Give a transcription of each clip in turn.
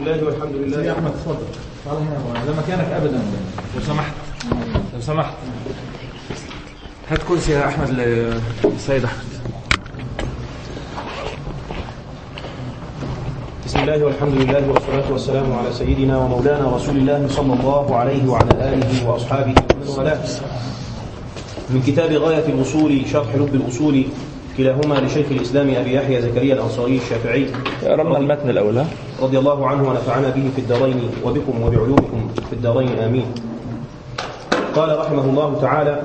الله والحمد لله يا احمد اتفضل تعال هنا ده مكانك ابدا لو سمحت لو سمحت هات كرسي يا احمد للسيد احمد بسم الله والحمد لله والصلاة والسلام على سيدنا ومولانا رسول الله صلى الله عليه وعلى آله وأصحابه ومن والاه من كتاب غاية الوصول شرح لب الأصول كلاهما لشيخ الإسلام أبي يحيى زكريا الأنصاري الشافعي قربنا المتن الاول ها رضي الله عنه ونفعنا به في الدارين وبكم وبعلومكم في الدارين آمين قال رحمه الله تعالى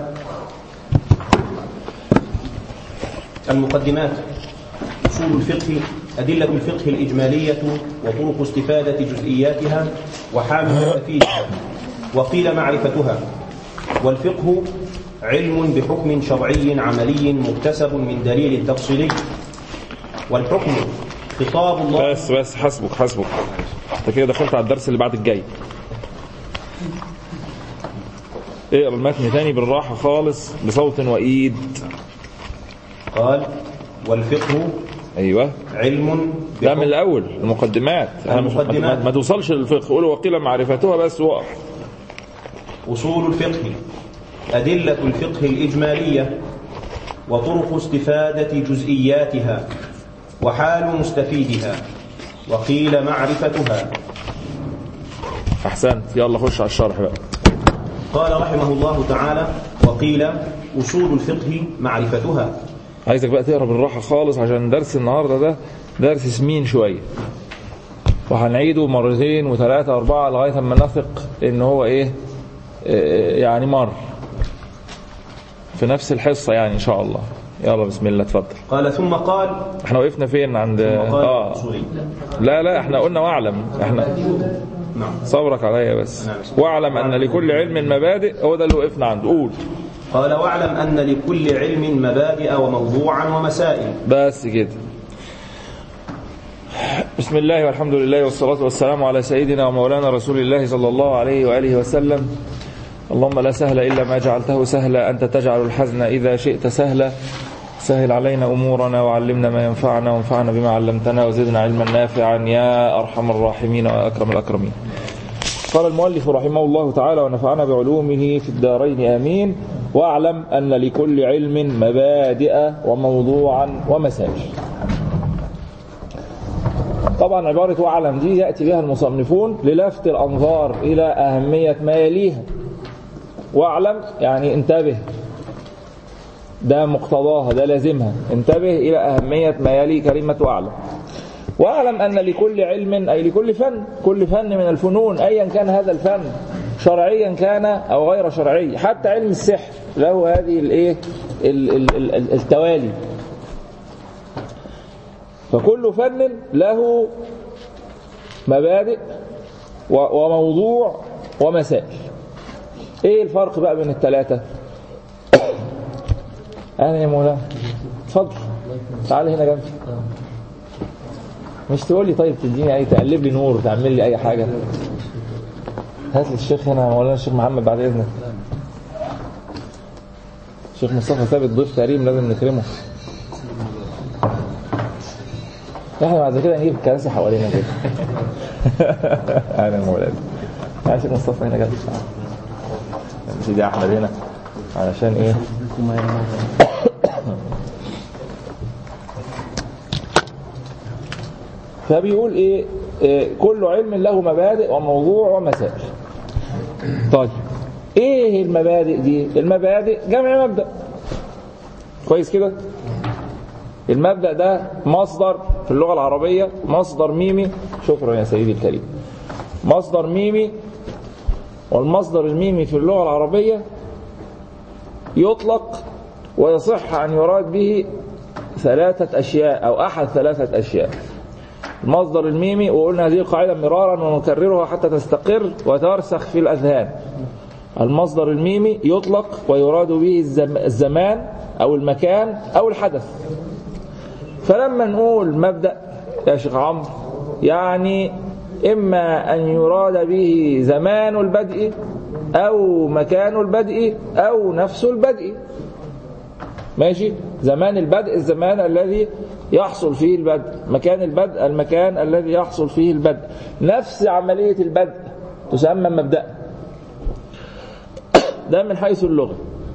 المقدمات أصول الفقه أدلة الفقه الإجمالية وطرق استفادة جزئياتها وحال مستفيدها وقيل معرفتها والفقه علم بحكم شرعي عملي مكتسب من دليل تفصيلي والحكم خطاب الله بس بس حسبك حسبك انت كده دخلت على الدرس اللي بعد الجاي اقرا المتن تاني بالراحه خالص بصوت وايد قال والفقه ايوه علم ده من بحكم الاول المقدمات أنا مش- المقدمات. ما- ما توصلش للفقه قول وقيل معرفتها بس وقف أصول الفقه أدلة الفقه الإجمالية وطرق استفادة جزئياتها وحال مستفيدها وقيل معرفتها احسنت يلا خش على الشرح بقى قال رحمه الله تعالى وقيل أصول الفقه معرفتها عايزك بقى تقرا بالراحه خالص عشان درس النهارده ده درس سمين شويه وهنعيده مرتين وثلاثه واربعه لغايه اما نثق ان هو ايه آه، يعني مر في نفس الحصه يعني ان شاء الله يلا بسم الله اتفضل قال ثم قال احنا وقفنا فين عند ثم قال اه أصولي لا لا احنا قلنا واعلم احنا نعم صبرك عليا بس نعم. واعلم ان لكل علم مبادئ هو ده اللي وقفنا عنده قول قال واعلم أن لكل علم مبادئ وموضوعا ومسائل بس كده بسم الله والحمد لله والصلاة والسلام على سيدنا ومولانا رسول الله صلى الله عليه وآله وسلم اللهم لا سهل إلا ما جعلته سهلا أنت تجعل الحزن إذا شئت سهلا سهل علينا أمورنا وعلمنا ما ينفعنا وانفعنا بما علمتنا وزدنا علما نافعا يا أرحم الراحمين وأكرم الأكرمين قال المؤلف رحمه الله تعالى ونفعنا بعلومه في الدارين آمين واعلم أن لكل علم مبادئ وموضوعا ومساج طبعا عبارة واعلم دي يأتي بها المصنفون للفت الأنظار إلى أهمية ما يليها واعلم يعني انتبه ده مقتضاها ده لازمها انتبه إلى أهمية ما يلي كلمة واعلم واعلم أن لكل علم أي لكل فن كل فن من الفنون أيا كان هذا الفن شرعيا كان أو غير شرعي حتى علم السحر له هذه الايه ال- ال- ال- ال- التوالي فكل فن له مبادئ و- وموضوع ومسائل ايه الفرق بقى بين الثلاثة انا يا مولانا اتفضل تعال هنا جنبي مش تقول لي طيب تديني اي تقلب لي نور تعمل لي اي حاجة هات لي الشيخ هنا مولانا الشيخ محمد بعد اذنك الشيخ مصطفى ثابت ضيف كريم لازم نكرمه احنا بعد كده نجيب كراسي حوالينا كده اهلا يا مولانا تعال شيخ مصطفى هنا جنبي سيدي احمد هنا علشان ايه فبيقول ايه, إيه كل علم له مبادئ وموضوع ومسائل طيب ايه المبادئ دي المبادئ جمع مبدأ كويس كده المبدأ ده مصدر في اللغة العربية مصدر ميمي شكرا يا سيدي الكريم مصدر ميمي والمصدر الميمي في اللغة العربية يطلق ويصح أن يراد به ثلاثة أشياء أو أحد ثلاثة أشياء المصدر الميمي وقلنا هذه القاعدة مرارا ونكررها حتى تستقر وترسخ في الأذهان المصدر الميمي يطلق ويراد به الزم- الزمان أو المكان أو الحدث فلما نقول مبدأ يا شيخ عمرو يعني إما أن يراد به زمان البدء أو مكان البدء أو نفس البدء ماشي زمان البدء الزمان الذي يحصل فيه البدء مكان البدء المكان الذي يحصل فيه البدء نفس عملية البدء تسمى مبدأ ده من حيث اللغة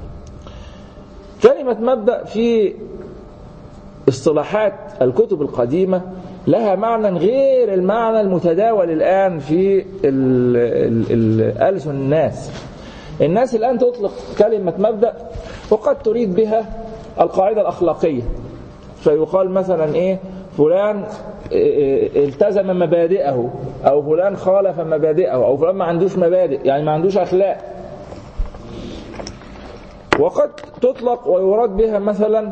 كلمة مبدأ في اصطلاحات الكتب القديمة لها معنى غير المعنى المتداول الآن في ال- ال- ال- ألسن الناس الناس الآن تطلق كلمة مبدأ وقد تريد بها القاعدة الأخلاقية فيقال مثلا إيه فلان إيه، التزم مبادئه أو فلان خالف مبادئه أو فلان ما عندوش مبادئ يعني ما عندوش أخلاق وقد تطلق ويراد بها مثلا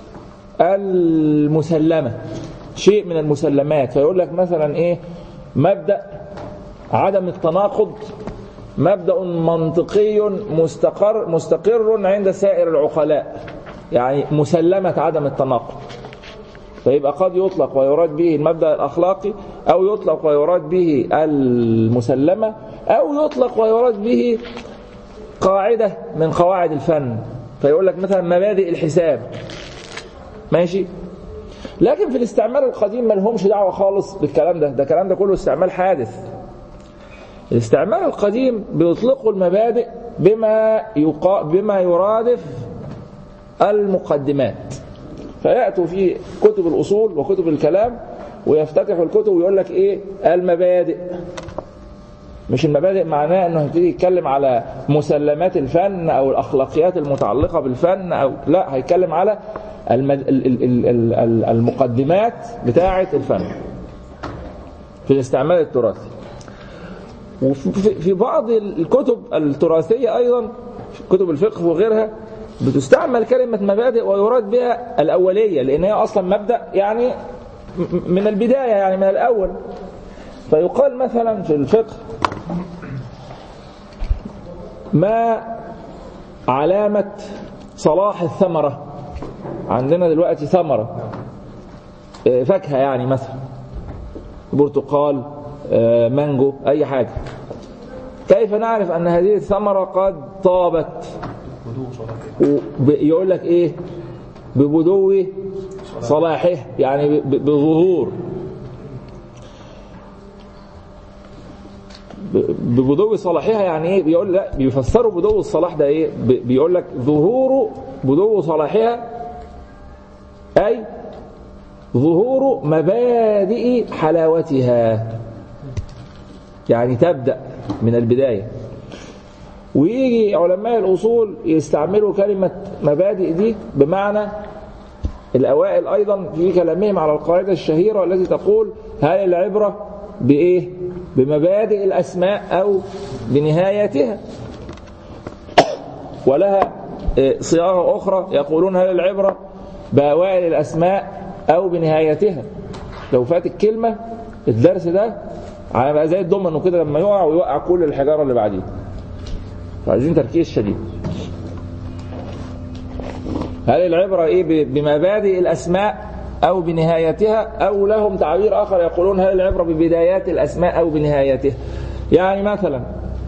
المسلمة شيء من المسلمات فيقول لك مثلا ايه مبدأ عدم التناقض مبدأ منطقي مستقر مستقر عند سائر العقلاء يعني مسلمة عدم التناقض فيبقى قد يطلق ويراد به المبدأ الأخلاقي أو يطلق ويراد به المسلمة أو يطلق ويراد به قاعدة من قواعد الفن فيقول لك مثلا مبادئ الحساب ماشي لكن في الاستعمال القديم ما لهمش دعوة خالص بالكلام ده ده الكلام ده كله استعمال حادث الاستعمال القديم بيطلقوا المبادئ بما يقا... بما يرادف المقدمات فيأتوا في كتب الأصول وكتب الكلام ويفتتحوا الكتب ويقول لك ايه المبادئ مش المبادئ معناه انه هيبتدي يتكلم على مسلمات الفن او الاخلاقيات المتعلقه بالفن او لا هيتكلم على المد... ال- ال- ال- ال- ال- المقدمات بتاعه الفن في الاستعمال التراثي وفي في بعض الكتب التراثيه ايضا في كتب الفقه وغيرها بتستعمل كلمه مبادئ ويراد بها الاوليه لان هي اصلا مبدا يعني م- من البدايه يعني من الاول فيقال مثلا في الفقه ما علامة صلاح الثمرة عندنا دلوقتي ثمرة آه، فاكهة يعني مثلا برتقال آه، مانجو أي حاجة كيف نعرف أن هذه الثمرة قد طابت يقول لك إيه ببدو صلاحه يعني ب- بظهور ببدو صلاحها يعني ايه بيقول لا بيفسروا بدو الصلاح ده ايه ب- بيقول لك ظهور بدو صلاحها اي ظهور مبادئ حلاوتها يعني تبدا من البدايه ويجي علماء الاصول يستعملوا كلمه مبادئ دي بمعنى الأوائل أيضا في كلامهم على القاعدة الشهيرة التي تقول هل العبرة بإيه؟ بمبادئ الأسماء أو بنهايتها ولها إيه، صياغة أخرى يقولون هل العبرة بأوائل الأسماء أو بنهايتها لو فاتت كلمة الدرس ده هيبقى زي الضمنه كده لما يقع ويوقع كل الحجارة اللي بعديه فعايزين تركيز شديد هل العبرة إيه ب- بمبادئ الأسماء أو بنهايتها أو لهم تعبير آخر يقولون هل العبرة ببدايات الأسماء أو بنهايتها يعني مثلا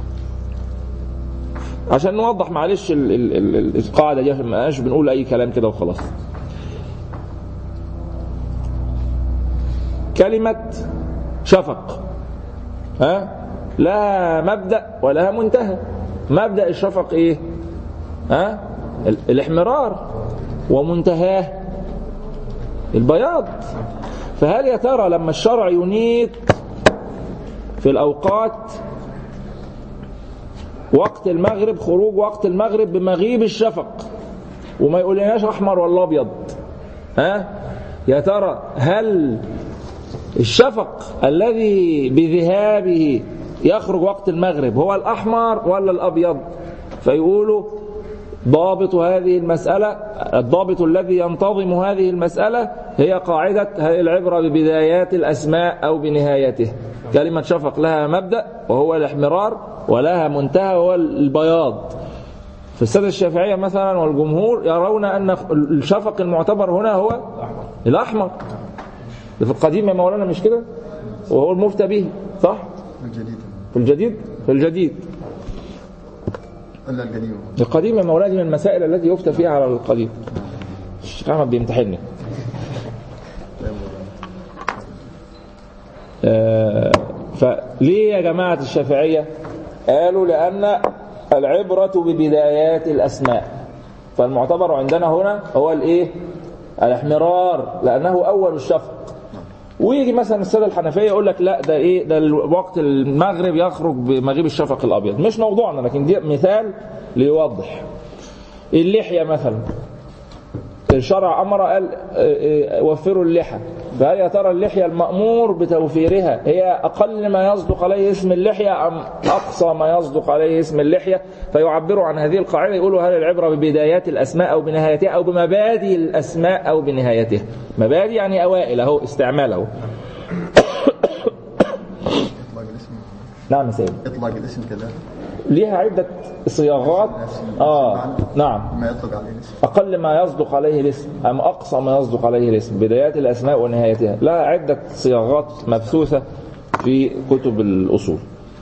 عشان نوضح معلش ال- ال- ال- القاعدة دي عشان ما نبقاش بنقول أي كلام كده وخلاص كلمة شفق ها لها مبدأ ولها منتهى مبدأ الشفق إيه ها ال- الاحمرار ومنتهاه البياض فهل يا ترى لما الشرع ينيت في الأوقات وقت المغرب خروج وقت المغرب بمغيب الشفق وما يقولناش أحمر ولا أبيض ها يا ترى هل الشفق الذي بذهابه يخرج وقت المغرب هو الأحمر ولا الأبيض فيقولوا ضابط هذه المسألة الضابط الذي ينتظم هذه المسألة هي قاعدة هل العبرة ببدايات الأسماء أو بنهايته كلمة شفق لها مبدأ وهو الاحمرار ولها منتهى وهو البياض في السادة الشافعية مثلا والجمهور يرون أن الشفق المعتبر هنا هو الأحمر ده في القديم يا مولانا مش كده وهو المفتى به صح الجديد في الجديد في الجديد الا القديم القديم يا مولانا من المسائل التي يفتى فيها على القديم الشيخ احمد بيمتحني آه، فليه يا جماعة الشافعية قالوا لأن العبرة ببدايات الأسماء فالمعتبر عندنا هنا هو الإيه الاحمرار لأنه أول الشفق ويجي مثلا الساده الحنفيه يقول لك لا ده ايه ده وقت المغرب يخرج بمغيب الشفق الابيض مش موضوعنا لكن دي مثال ليوضح اللحيه مثلا الشرع امر قال اه، اه، وفروا اللحى فهل يا ترى اللحيه المامور بتوفيرها هي اقل ما يصدق عليه اسم اللحيه ام اقصى ما يصدق عليه اسم اللحيه فيعبروا عن هذه القاعده يقولوا هل العبره ببدايات الاسماء او بنهايتها او بمبادئ الاسماء او بنهايتها مبادئ يعني اوائل اهو استعمال اهو اطلاق الاسم نعم يا سيدي اطلاق الاسم كذا ليها عده صياغات اه نعم ما يطلق عليه الاسم أقل ما يصدق عليه الاسم أم أقصى ما يصدق عليه الاسم بدايات الأسماء ونهايتها لها عدة صياغات مبثوثة في كتب الأصول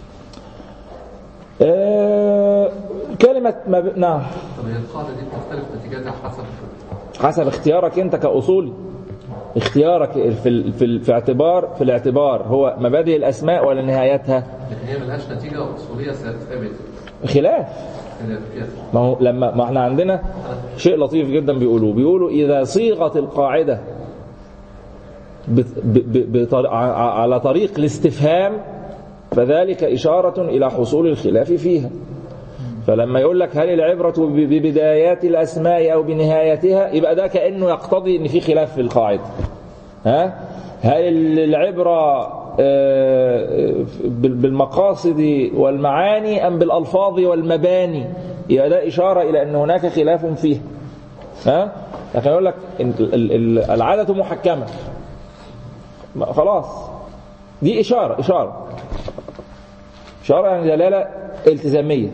آه كلمة مب... نعم طب هي القاعدة دي بتختلف نتيجتها حسب حسب اختيارك أنت كأصولي اختيارك في ال... في, ال... في اعتبار في الاعتبار هو مبادئ الأسماء ولا نهايتها لكن هي ملهاش نتيجة أصولية ثابتة خلاف خلاف فيها ما هو لما ما احنا عندنا شيء لطيف جدا بيقولوه بيقولوا إذا صيغت القاعدة بت- ب- ب- بطر- ع- على طريق الاستفهام فذلك إشارة إلى حصول الخلاف فيها فلما يقول لك هل العبرة ب- ببدايات الأسماء أو بنهايتها يبقى ده كأنه يقتضي أن في خلاف في القاعدة ها هل العبرة آه، بال- بالمقاصد والمعاني أم بالألفاظ والمباني يبقى ده إشارة إلى أن هناك خلاف فيه ها لكن يقول لك إن ال- ال- ال- العادة محكمة ما- خلاص دي إشارة إشارة إشارة يعني دلالة التزامية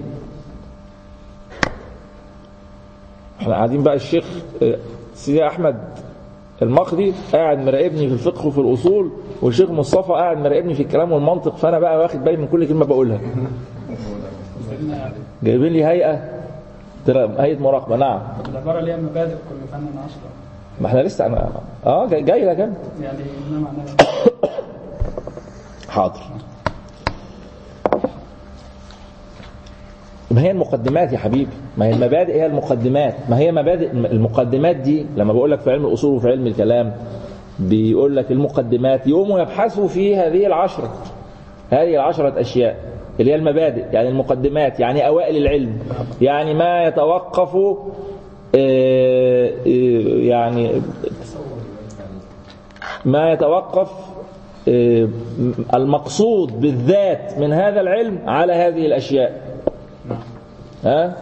احنا قاعدين بقى الشيخ آه، سيدي أحمد المقدي قاعد مراقبني في الفقه وفي الأصول والشيخ مصطفى قاعد مراقبني في الكلام والمنطق فأنا بقى واخد بالي من كل كلمة بقولها جايبين لي هيئة ترى هيئة مراقبة نعم العبارة ليها مبادئ كل فن أصلا ما احنا لسه انا اه جاي, جاي لك أنا. يعني ما معناه حاضر ما هي المقدمات يا حبيبي ما هي المبادئ هي المقدمات ما هي مبادئ المقدمات دي لما بقول لك في علم الاصول وفي علم الكلام بيقول لك المقدمات يقوموا يبحثوا في هذه العشرة هذه العشرة أشياء اللي هي المبادئ يعني المقدمات يعني أوائل العلم يعني ما يتوقف آه، آه، يعني ما يتوقف آه، المقصود بالذات من هذا العلم على هذه الأشياء ها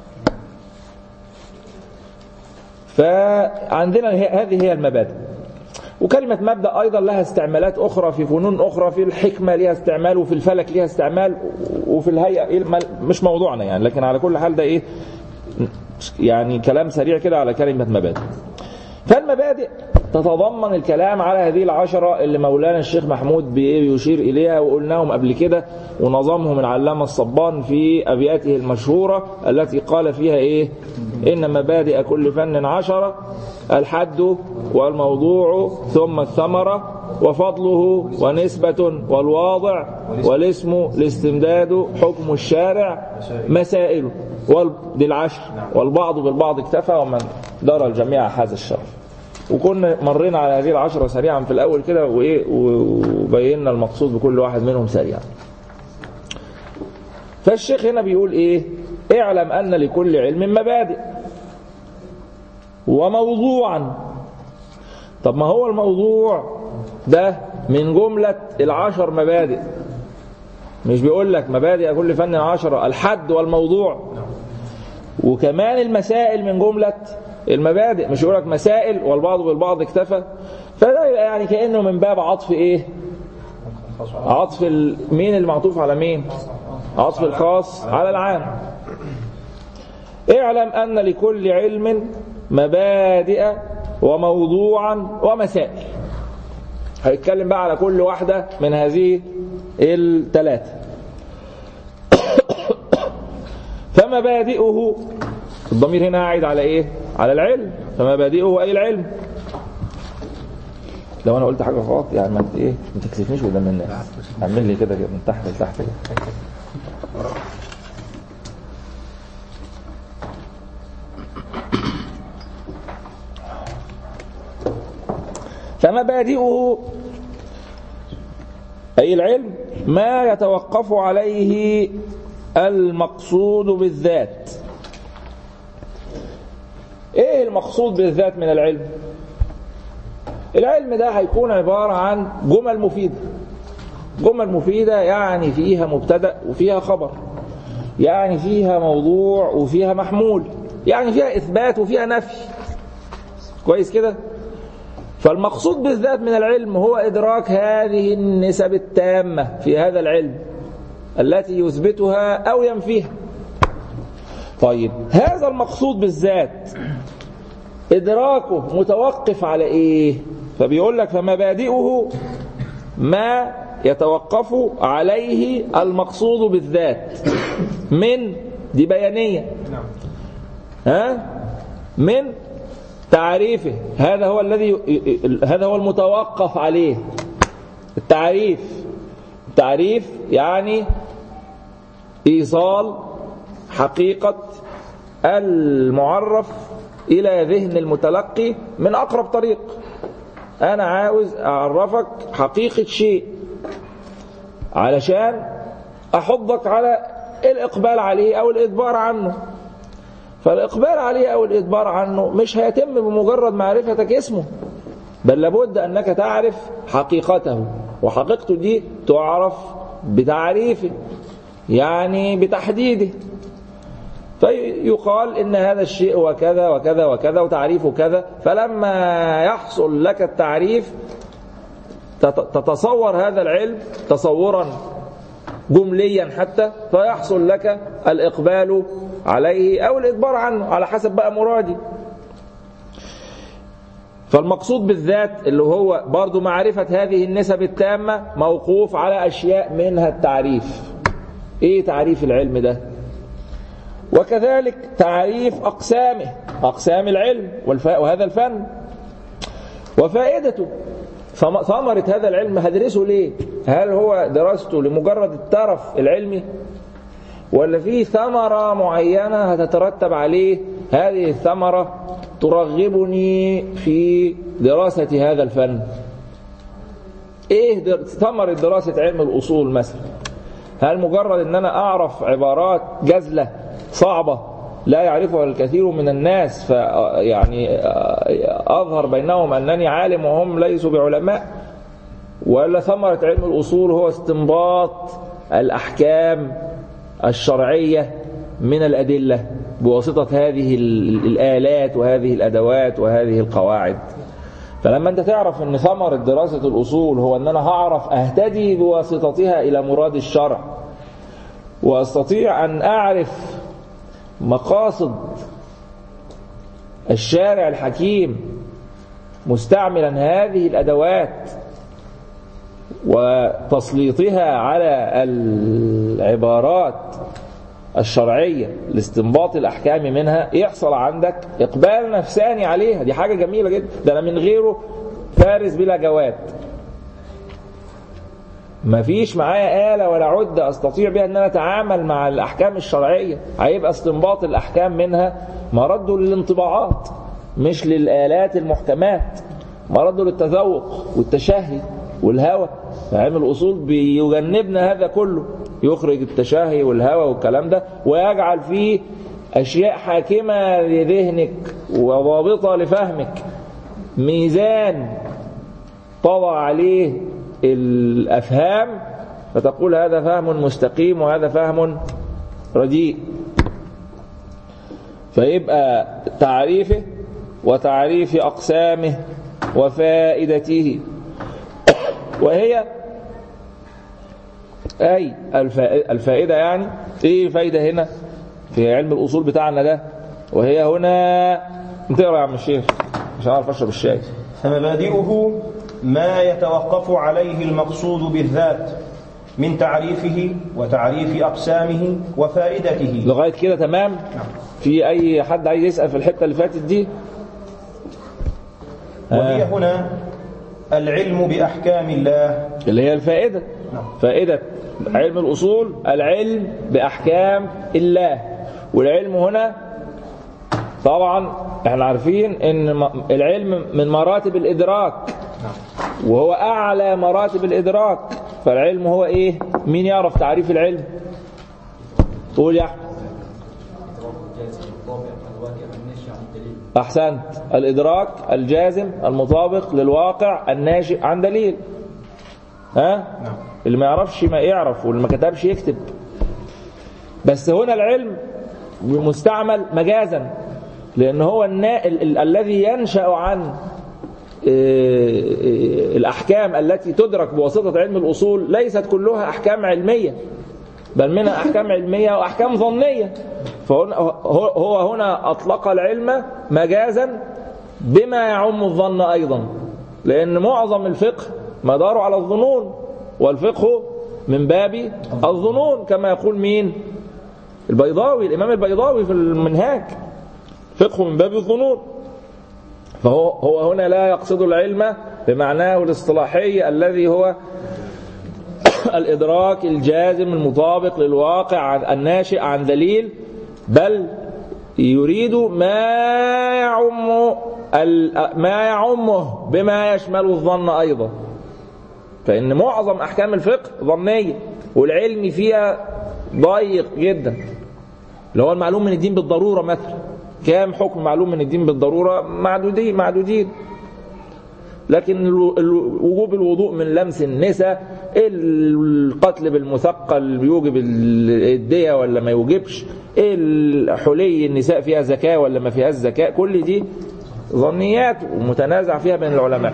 فعندنا هي- هذه هي المبادئ وكلمة مبدأ أيضا لها استعمالات أخرى في فنون أخرى في الحكمة لها استعمال وفي الفلك لها استعمال وفي الهيئة إيه الم- مش موضوعنا يعني لكن على كل حال ده إيه يعني كلام سريع كده على كلمة مبادئ فالمبادئ تتضمن الكلام على هذه العشرة اللي مولانا الشيخ محمود بي- بيشير إليها وقلناهم قبل كده ونظمهم العلامة الصبان في أبياته المشهورة التي قال فيها إيه إن مبادئ كل فن عشرة الحد والموضوع ثم الثمرة وفضله ونسبة والواضع والاسم الاستمداد حكم الشارع مسائله وال- دي العشر والبعض بالبعض اكتفى ومن درى الجميع هذا الشرف وكنا مرينا على هذه العشرة سريعا في الأول كده وإيه وبينا المقصود بكل واحد منهم سريعا فالشيخ هنا بيقول إيه اعلم أن لكل علم مبادئ وموضوعا طب ما هو الموضوع ده من جملة العشر مبادئ مش بيقول لك مبادئ كل فن عشرة الحد والموضوع وكمان المسائل من جملة المبادئ مش يقول لك مسائل والبعض بالبعض اكتفى فده يبقى يعني كأنه من باب عطف ايه عطف ال- مين اللي معطوف على مين عطف الخاص على العام اعلم أن لكل علم مبادئ وموضوعا ومسائل هيتكلم بقى على كل واحدة من هذه الثلاثة فمبادئه الضمير هنا قاعد على ايه على العلم فمبادئه اي العلم لو انا قلت حاجه غلط يعني ما ت- ايه ما تكسفنيش قدام الناس اعمل لي كده كده من تحت لتحت كده فمبادئه أي العلم ما يتوقف عليه المقصود بالذات ايه المقصود بالذات من العلم العلم ده هيكون عبارة عن جمل مفيدة جمل مفيدة يعني فيها مبتدأ وفيها خبر يعني فيها موضوع وفيها محمول يعني فيها إثبات وفيها نفي كويس كده فالمقصود بالذات من العلم هو إدراك هذه النسب التامة في هذا العلم التي يثبتها أو ينفيها طيب هذا المقصود بالذات إدراكه متوقف على إيه فبيقول لك فمبادئه ما يتوقف عليه المقصود بالذات من دي بيانية نعم ها من تعريفه هذا هو الذي هذا هو المتوقف عليه التعريف تعريف يعني ايصال حقيقه المعرف الى ذهن المتلقي من اقرب طريق انا عاوز اعرفك حقيقه شيء علشان احضك على الاقبال عليه او الادبار عنه فالإقبال عليه أو الإدبار عنه مش هيتم بمجرد معرفتك اسمه بل لابد أنك تعرف حقيقته وحقيقته دي تعرف بتعريفه يعني بتحديده فيقال إن هذا الشيء هو كذا وكذا وكذا وتعريفه كذا فلما يحصل لك التعريف تت- تتصور هذا العلم تصورا جمليا حتى فيحصل لك الإقبال عليه أو الإدبار عنه على حسب بقى مرادي فالمقصود بالذات اللي هو برضو معرفة هذه النسب التامة موقوف على أشياء منها التعريف إيه تعريف العلم ده وكذلك تعريف أقسامه أقسام العلم والف... وهذا الفن وفائدته ثم- ثمرة هذا العلم هدرسه ليه هل هو دراسته لمجرد الترف العلمي ولا في ثمرة معينة هتترتب عليه هذه الثمرة ترغبني في دراسة هذا الفن ايه در- ثمرة دراسة علم الأصول مثلا هل مجرد ان انا اعرف عبارات جزلة صعبة لا يعرفها الكثير من الناس ف يعني اظهر بينهم انني عالم وهم ليسوا بعلماء ولا ثمرة علم الأصول هو استنباط الأحكام الشرعية من الأدلة بواسطة هذه ال- الآلات وهذه الأدوات وهذه القواعد فلما أنت تعرف أن ثمرة دراسة الأصول هو أن أنا هعرف أهتدي بواسطتها إلى مراد الشرع وأستطيع أن أعرف مقاصد الشارع الحكيم مستعملا هذه الأدوات وتسليطها على العبارات الشرعية لاستنباط الأحكام منها يحصل عندك إقبال نفساني عليها دي حاجة جميلة جدا ده أنا من غيره فارس بلا جواد ما فيش معايا آلة ولا عدة أستطيع بها أن أنا أتعامل مع الأحكام الشرعية هيبقى استنباط الأحكام منها مرده للانطباعات مش للآلات المحكمات مرده للتذوق والتشهي والهوى علم الأصول بيجنبنا هذا كله يخرج التشهي والهوى والكلام ده ويجعل فيه أشياء حاكمة لذهنك وضابطة لفهمك ميزان طضع عليه الأفهام فتقول هذا فهم مستقيم وهذا فهم رديء فيبقى تعريفه وتعريف أقسامه وفائدته وهي أي الفائدة, الفائدة يعني إيه الفائدة هنا في علم الأصول بتاعنا ده وهي هنا تقرأ يا عم الشيخ مش عارف أشرب الشاي فمبادئه ما يتوقف عليه المقصود بالذات من تعريفه وتعريف أقسامه وفائدته لغاية كده تمام في أي حد عايز يسأل في الحتة اللي فاتت دي وهي آه. هنا العلم بأحكام الله اللي هي الفائدة فائدة علم الأصول العلم بأحكام الله والعلم هنا طبعا احنا عارفين ان م- العلم من مراتب الإدراك وهو أعلى مراتب الإدراك فالعلم هو إيه مين يعرف تعريف العلم قول يا أحمد أحسنت الإدراك الجازم المطابق للواقع الناشئ عن دليل ها اللي ما يعرفش ما يعرف واللي ما كتبش يكتب بس هنا العلم مستعمل مجازا لأن هو النا... ال... ال... الذي ينشأ عن آه، آه، الأحكام التي تدرك بواسطة علم الأصول ليست كلها أحكام علمية بل منها أحكام علمية وأحكام ظنية فهنا هو- هو هنا أطلق العلم مجازا بما يعم الظن أيضا لأن معظم الفقه مداره على الظنون والفقه من باب الظنون كما يقول مين البيضاوي الإمام البيضاوي في المنهاج فقه من باب الظنون فهو هو هنا لا يقصد العلم بمعناه الاصطلاحي الذي هو الإدراك الجازم المطابق للواقع عن- الناشئ عن دليل بل يريد ما يعم ال- ما يعمه بما يشمل الظن أيضا فإن معظم أحكام الفقه ظنية والعلم فيها ضيق جدا اللي هو المعلوم من الدين بالضرورة مثلا كام حكم معلوم من الدين بالضرورة معدودين معدودين لكن الو- الو- وجوب الوضوء من لمس النساء القتل بالمثقل يوجب ال- الدية ولا ما يوجبش حلي النساء فيها زكاة ولا ما فيهاش زكاة كل دي ظنيات ومتنازع فيها بين العلماء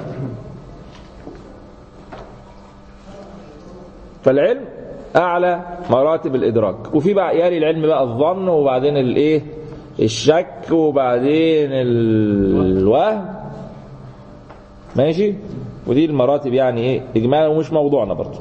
فالعلم أعلى مراتب الإدراك وفي بقى يلي العلم بقى الظن وبعدين الإيه الشك وبعدين ال- الوهم ماشي ودي المراتب يعني ايه اجمالا ومش موضوعنا برضه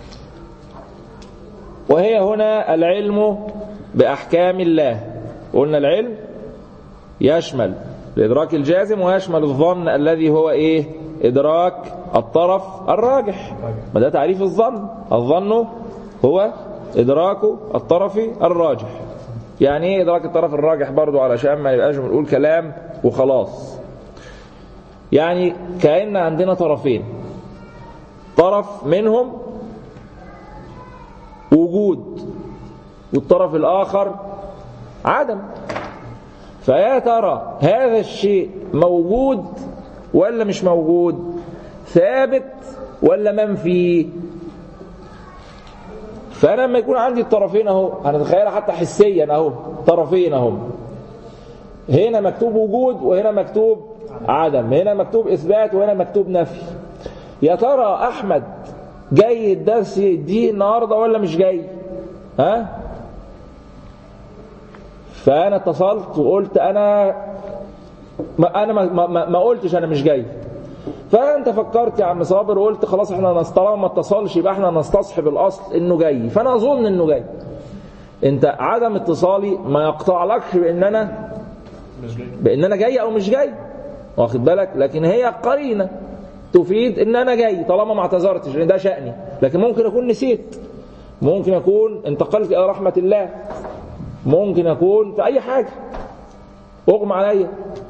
وهي هنا العلم باحكام الله قلنا العلم يشمل الادراك الجازم ويشمل الظن الذي هو ايه ادراك الطرف الراجح ما ده تعريف الظن الظن هو ادراك الطرف الراجح يعني ايه ادراك الطرف الراجح برضو علشان ما يبقاش بنقول كلام وخلاص يعني كأن عندنا طرفين طرف منهم وجود والطرف الآخر عدم فيا ترى هذا الشيء موجود ولا مش موجود ثابت ولا منفي فأنا لما يكون عندي الطرفين أهو هنتخيلها حتى حسيا أهو طرفين أهو هنا مكتوب وجود وهنا مكتوب عدم هنا مكتوب إثبات وهنا مكتوب نفي يا ترى أحمد جاي الدرس دي النهاردة ولا مش جاي ها فأنا اتصلت وقلت أنا ما أنا ما, ما, ما قلتش أنا مش جاي فأنت فكرت يا عم صابر وقلت خلاص احنا نص- طالما ما اتصلش يبقى احنا نستصحب الأصل إنه جاي فأنا أظن إنه جاي أنت عدم اتصالي ما يقطعلكش بإن أنا بان انا جاي او مش جاي واخد بالك لكن هي قرينه تفيد ان انا جاي طالما ما اعتذرتش لان ده شاني لكن ممكن اكون نسيت ممكن اكون انتقلت الى رحمه الله ممكن اكون في اي حاجه اغمى عليا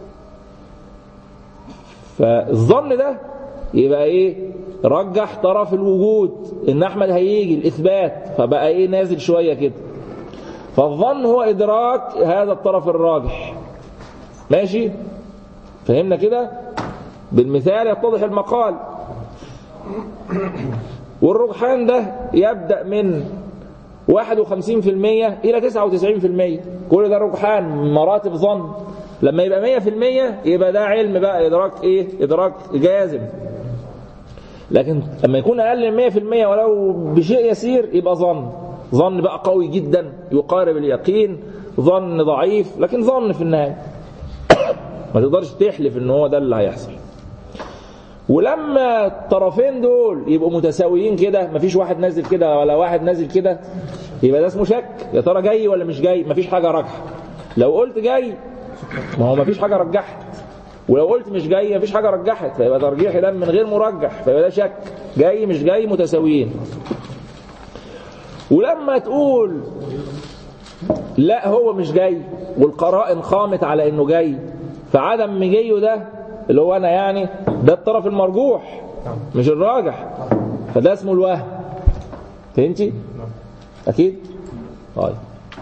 فالظن ده يبقى ايه رجح طرف الوجود ان احمد هيجي الاثبات فبقى ايه نازل شويه كده فالظن هو ادراك هذا الطرف الراجح ماشي فهمنا كده بالمثال يتضح المقال والرجحان ده يبدأ من 51% إلى 99% كل ده رجحان مراتب ظن لما يبقى 100% يبقى ده علم بقى إدراك إيه إدراك جازم لكن لما يكون أقل من 100% ولو بشيء يسير يبقى ظن ظن بقى قوي جدا يقارب اليقين ظن ضعيف لكن ظن في النهاية ما تقدرش تحلف ان هو ده اللي هيحصل ولما الطرفين دول يبقوا متساويين كده مفيش واحد نازل كده ولا واحد نازل كده يبقى ده اسمه شك يا ترى جاي ولا مش جاي مفيش حاجه راجحه لو قلت جاي ما هو مفيش حاجه رجحت ولو قلت مش جاي مفيش حاجه رجحت فيبقى ترجيح ده من غير مرجح فيبقى ده شك جاي مش جاي متساويين ولما تقول لا هو مش جاي والقرائن قامت على انه جاي فعدم مجيه ده اللي هو انا يعني ده الطرف المرجوح مش الراجح فده اسمه الوهم فهمتي اكيد طيب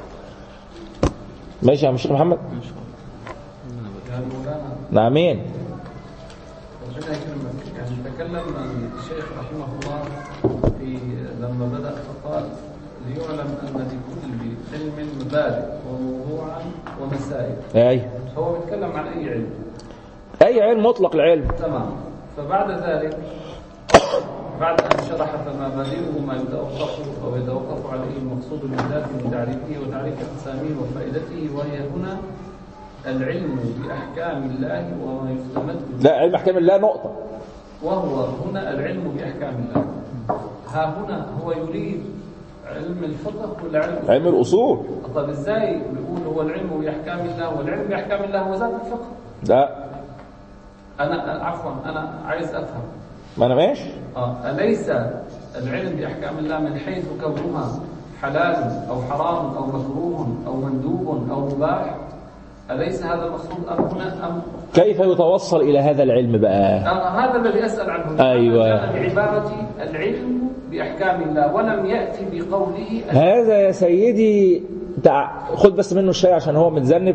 ماشي يا شيخ محمد يعني مولانا نعمين ربنا يكرمك يعني تكلم الشيخ رحمه الله في لما بدأ فقال ليعلم أن لكل علم مبادئ وموضوعا ومسائل اي هو بيتكلم عن أي علم اي علم مطلق العلم تمام فبعد ذلك بعد أن شرح فمبادئه ما يتوقف أو يتوقف عليه المقصود بالذات من تعريفه وتعريف أقسامه وفائدته وهي هنا العلم بأحكام الله وما يستمد لا علم احكام الله نقطه وهو هنا العلم بأحكام الله ها هنا هو يريد علم الفقه ولا علم علم الاصول طب ازاي بيقول هو العلم بأحكام الله والعلم بأحكام الله هو ذات الفقه لا أنا عفوا أنا عايز أفهم ما انا ماشي آه، أليس العلم بأحكام الله من حيث كونها حلال أو حرام أو مكروه أو مندوب أو مباح أليس هذا المقصود أم هنا أم كيف يتوصل الى هذا العلم بقى آه، هذا الذي أسأل عنه أيوة. جاء بعبارة العلم بأحكام الله ولم يأتي بقوله هذا يا سيدي تع... خد بس منه الشاي عشان هو متذنب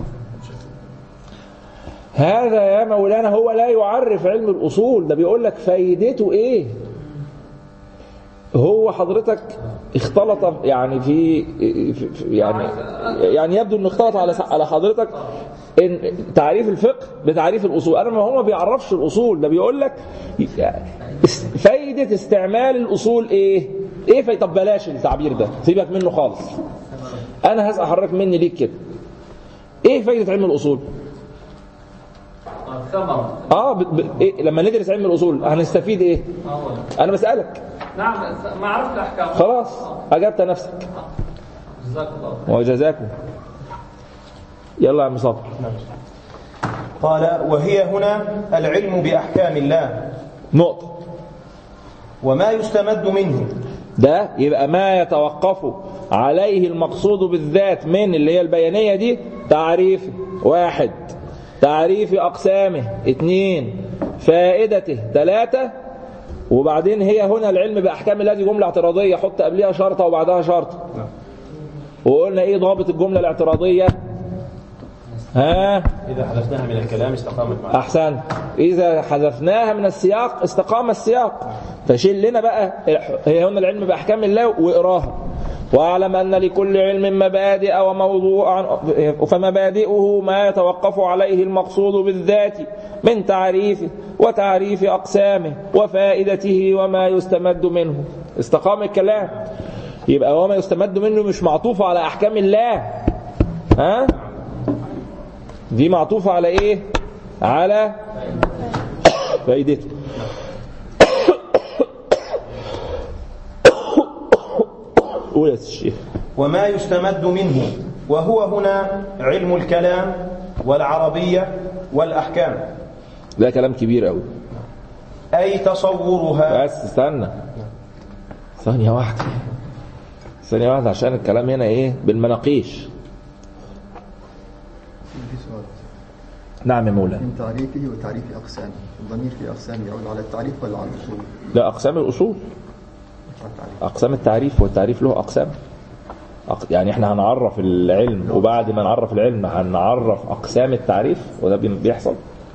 هذا يا مولانا هو لا يعرف علم الأصول ده بيقول لك فايدته إيه هو حضرتك اختلط يعني في في- في- يعني يعني يبدو انه اختلط على على حضرتك ان تعريف الفقه بتعريف الاصول انا ما هو ما بيعرفش الاصول ده بيقول لك اس- فايده استعمال الاصول ايه ايه في طب بلاش التعبير ده سيبك منه خالص انا هسال حضرتك مني ليك كده ايه فايده علم الاصول ثمرة اه ب... ب... إيه؟ لما ندرس علم الاصول هنستفيد ايه أولا انا بسالك نعم ما عرفت الأحكام خلاص اجبت نفسك جزاك الله خير وجزاكم يلا يا عم صبر قال وهي هنا العلم بأحكام الله نقطة وما يستمد منه ده يبقى ما يتوقف عليه المقصود بالذات من اللي هي البيانية دي تعريف واحد تعريف أقسامه اثنين فائدته ثلاثة وبعدين هي هنا العلم بأحكام الله دي جملة اعتراضية حط قبلها شرطة وبعدها شرطة وقلنا ايه ضابط الجملة الاعتراضية ها إذا حذفناها من الكلام استقامت معنا احسن اذا حذفناها من السياق استقام السياق فشيل لنا بقى هي هنا العلم باحكام الله واقراها واعلم ان لكل علم مبادئ وموضوعا فمبادئه ما يتوقف عليه المقصود بالذات من تعريفه وتعريف اقسامه وفائدته وما يستمد منه استقام الكلام يبقى وما يستمد منه مش معطوف على احكام الله ها دي معطوفة على ايه على فايدته قول يا الشيخ وما يستمد منه وهو هنا علم الكلام والعربية والأحكام ده كلام كبير قوي أي تصورها بس استنى ثانية واحدة ثانية واحدة عشان الكلام هنا ايه بالمناقيش في سؤال نعم يا مولانا من تعريفه وتعريف أقسامه الضمير في أقسامه يعود على التعريف ولا على الأصول؟ ده أقسام الأصول على التعريف أقسام التعريف والتعريف له أقسام أق- يعني احنا هنعرف العلم وبعد ما نعرف العلم هنعرف أقسام التعريف وده بي- بيحصل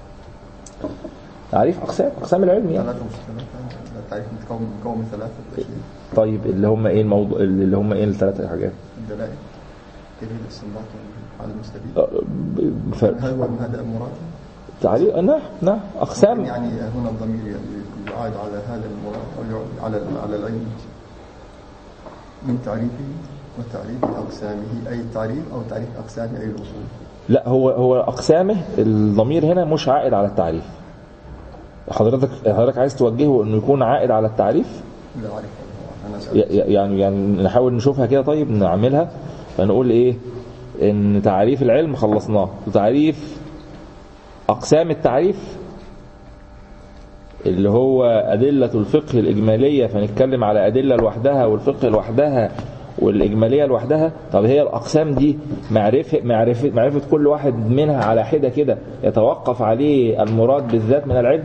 تعريف أقسام أقسام العلم يعني ثلاثة مستمرة التعريف متكون مكون من ثلاثة أشياء طيب اللي هم ايه الموضوع اللي هم ايه الثلاث حاجات الدلائل كيف الاستنباط على المستفيد أه، ب- ف- هل هو هذا المراد؟ تعريف نعم نعم أقسام يعني هنا الضمير يعاد على هذا المراد أو يعود على على العلم من تعريفه وتعريف أقسامه أي التعريف أو تعريف أقسامه أي الأصول لا هو هو أقسامه الضمير هنا مش عائد على التعريف حضرتك حضرتك عايز توجهه انه يكون عائد على التعريف لا أعرف أنا ي- أسأل ي- يعني يعني نحاول نشوفها كده طيب نعملها فنقول ايه ان تعريف العلم خلصناه وتعريف أقسام التعريف اللي هو أدلة الفقه الإجمالية فنتكلم على أدلة لوحدها والفقه لوحدها والإجمالية لوحدها طب هي الأقسام دي معرفة, معرفة, معرفة كل واحد منها على حدة كده يتوقف عليه المراد بالذات من العلم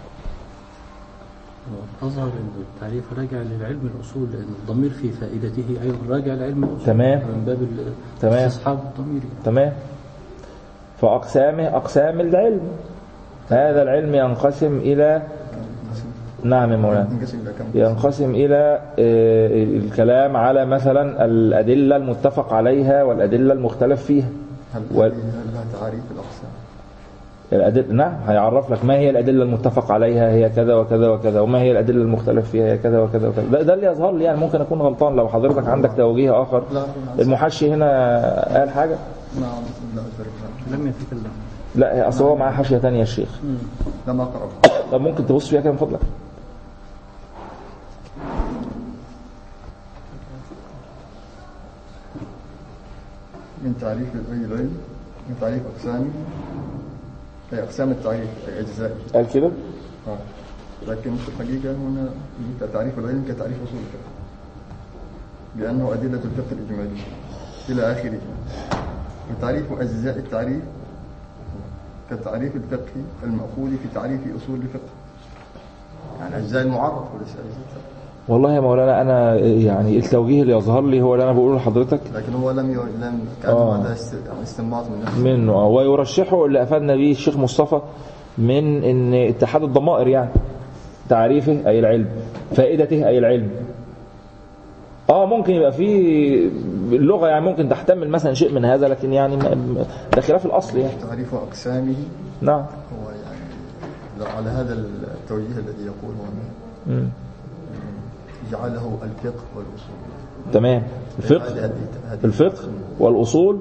أظهر أن التعريف راجع للعلم الأصول لأن الضمير في فائدته أيضا راجع لعلم الأصول تمام. من باب ال- تمام. استصحاب الضمير يعني. تمام فأقسامه أقسام العلم هذا العلم ينقسم إلى نعم يا مولانا ينقسم إلى كم قسم؟ ينقسم إلى آه، الكلام على مثلا الأدلة المتفق عليها والأدلة المختلف فيها هل وال- هل لها تعريف الأقسام؟ الأدلة نعم هيعرف لك ما هي الأدلة المتفق عليها هي كذا وكذا وكذا وما هي الأدلة المختلف فيها هي كذا وكذا وكذا ده, ده اللي يظهر لي يعني ممكن أكون غلطان لو حضرتك عندك توجيه آخر لا المحشي هنا قال حاجة نعم لا أدرك لم يتكلم لا أصل هو معاه حاشية تانية يا شيخ لم أقرأ طب ممكن تبص فيها كده من فضلك من تعريف أي العلم من تعريف أقسامه أي أقسام التعريف أي أجزائه قال كده آه. لكن في الحقيقة هنا كتعريف العلم كتعريف أصول الفقه لأنه أدلة الفقه الإجمالي إلى آخره وتعريف أجزاء التعريف كتعريف الفقه المأخوذ في تعريف أصول الفقه يعني أجزاء المعرف وليس أجزاء الفقه. والله يا مولانا أنا يعني التوجيه اللي يظهر لي هو اللي أنا بقوله لحضرتك لكن هو لم ي... لم كان آه. هذا است... يعني استنباط من نفسه منه آه، ويرشحه اللي أفادنا به الشيخ مصطفى من إن اتحاد الضمائر يعني تعريفه أي العلم فائدته أي العلم اه ممكن يبقى في اللغة يعني ممكن تحتمل مثلا شيء من هذا لكن يعني ما- ده خلاف الأصل يعني تعريف أقسامه نعم هو يعني لو على هذا التوجيه الذي يقول هنا مم. جعله الفقه والأصول تمام هذه- الفقه هذه- هذه- الفقه والأصول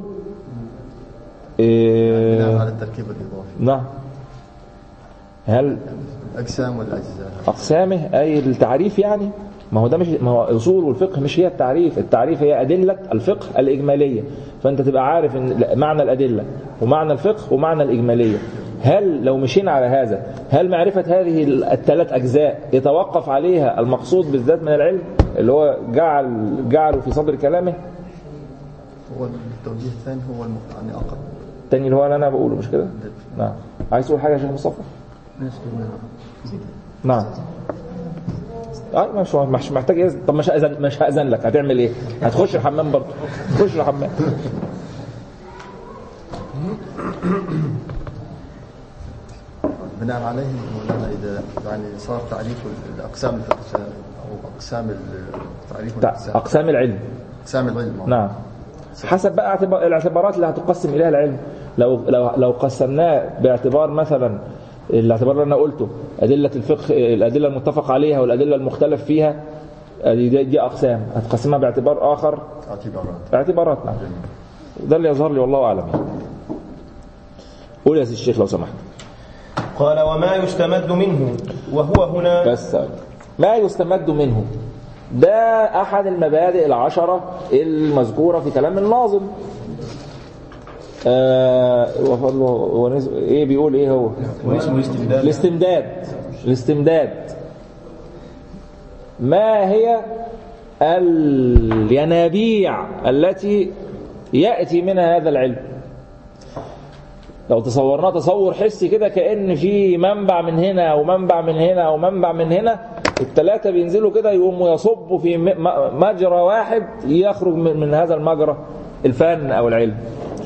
بناء إيه على التركيب الإضافي نعم هل الأجسام والأجزاء أقسامه أي التعريف يعني ما هو ده مش ما هو أصول والفقه مش هي التعريف التعريف هي أدلة الفقه الإجمالية فأنت تبقى عارف إن معنى الأدلة ومعنى الفقه ومعنى الإجمالية هل لو مشينا على هذا هل معرفة هذه الثلاث أجزاء يتوقف عليها المقصود بالذات من العلم اللي هو جعل جعله في صدر كلامه هو التوجيه الثاني هو الم... يعني أقرب التاني اللي هو اللي أنا بقوله مش كده نعم عايز تقول حاجة يا شيخ مصطفى ناس كنا نعم اه مش مش محتاج إذن. طب مش هأذن مش هأذن لك هتعمل ايه؟ هتخش الحمام برضه تخش الحمام بناء عليه مولانا إذا يعني صار تعريف الأقسام الفقه أو أقسام ال- تعريف تع- الأقسام اقسام العلم أقسام العلم نعم حسب بقى اعتبار الاعتبارات اللي هتقسم اليها العلم لو لو لو قسمناه باعتبار مثلا الاعتبار اللي انا قلته ادله الفقه الادله المتفق عليها والادله المختلف فيها دي, دي, دي اقسام هتقسمها باعتبار اخر اعتبارات اعتبارات نعم ده اللي يظهر لي والله اعلم يعني. قول يا سيدي الشيخ لو سمحت قال وما يستمد منه وهو هنا بس ما يستمد منه ده أحد المبادئ العشرة المذكورة في كلام الناظم آه وفضله ونز... ايه بيقول ايه هو واسمه الاستمداد الاستمداد الاستمداد ما هي الينابيع التي يأتي منها هذا العلم لو تصورناه تصور حسي كده كأن في منبع من هنا أو منبع من هنا أو منبع من هنا الثلاثة بينزلوا كده يقوموا يصبوا في م- م- مجرى واحد يخرج من من هذا المجرى الفن أو العلم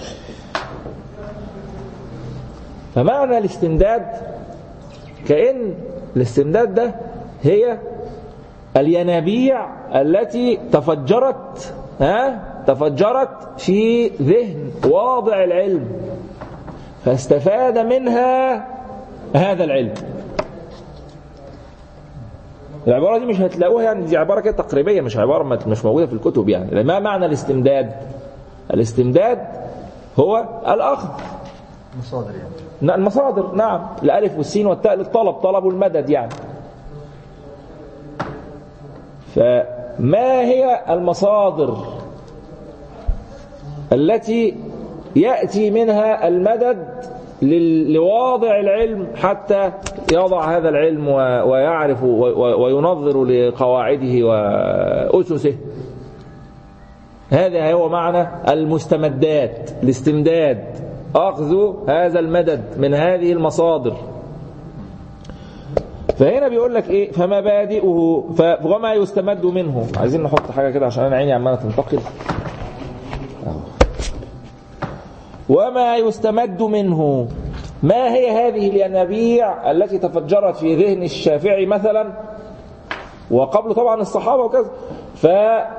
فمعنى الاستمداد كأن الاستمداد ده هي الينابيع التي تفجرت ها تفجرت في ذهن واضع العلم فاستفاد منها هذا العلم العبارة دي مش هتلاقوها يعني دي عبارة كده تقريبية مش عبارة ما- مش موجودة في الكتب يعني ما معنى الاستمداد الاستمداد هو الأخذ مصادر يعني ن- المصادر نعم الألف والسين والتاء للطلب طلب المدد يعني فما هي المصادر التي يأتي منها المدد لل- لواضع العلم حتى يضع هذا العلم و- ويعرف و- و- وينظر لقواعده وأسسه هذا هو معنى المستمدات الاستمداد أخذ هذا المدد من هذه المصادر فهنا بيقول لك ايه فمبادئه ف- وما يستمد منه عايزين نحط حاجه كده عشان انا عيني عماله تنتقل أهو. وما يستمد منه ما هي هذه الينابيع التي تفجرت في ذهن الشافعي مثلا وقبل طبعا الصحابه وكذا ف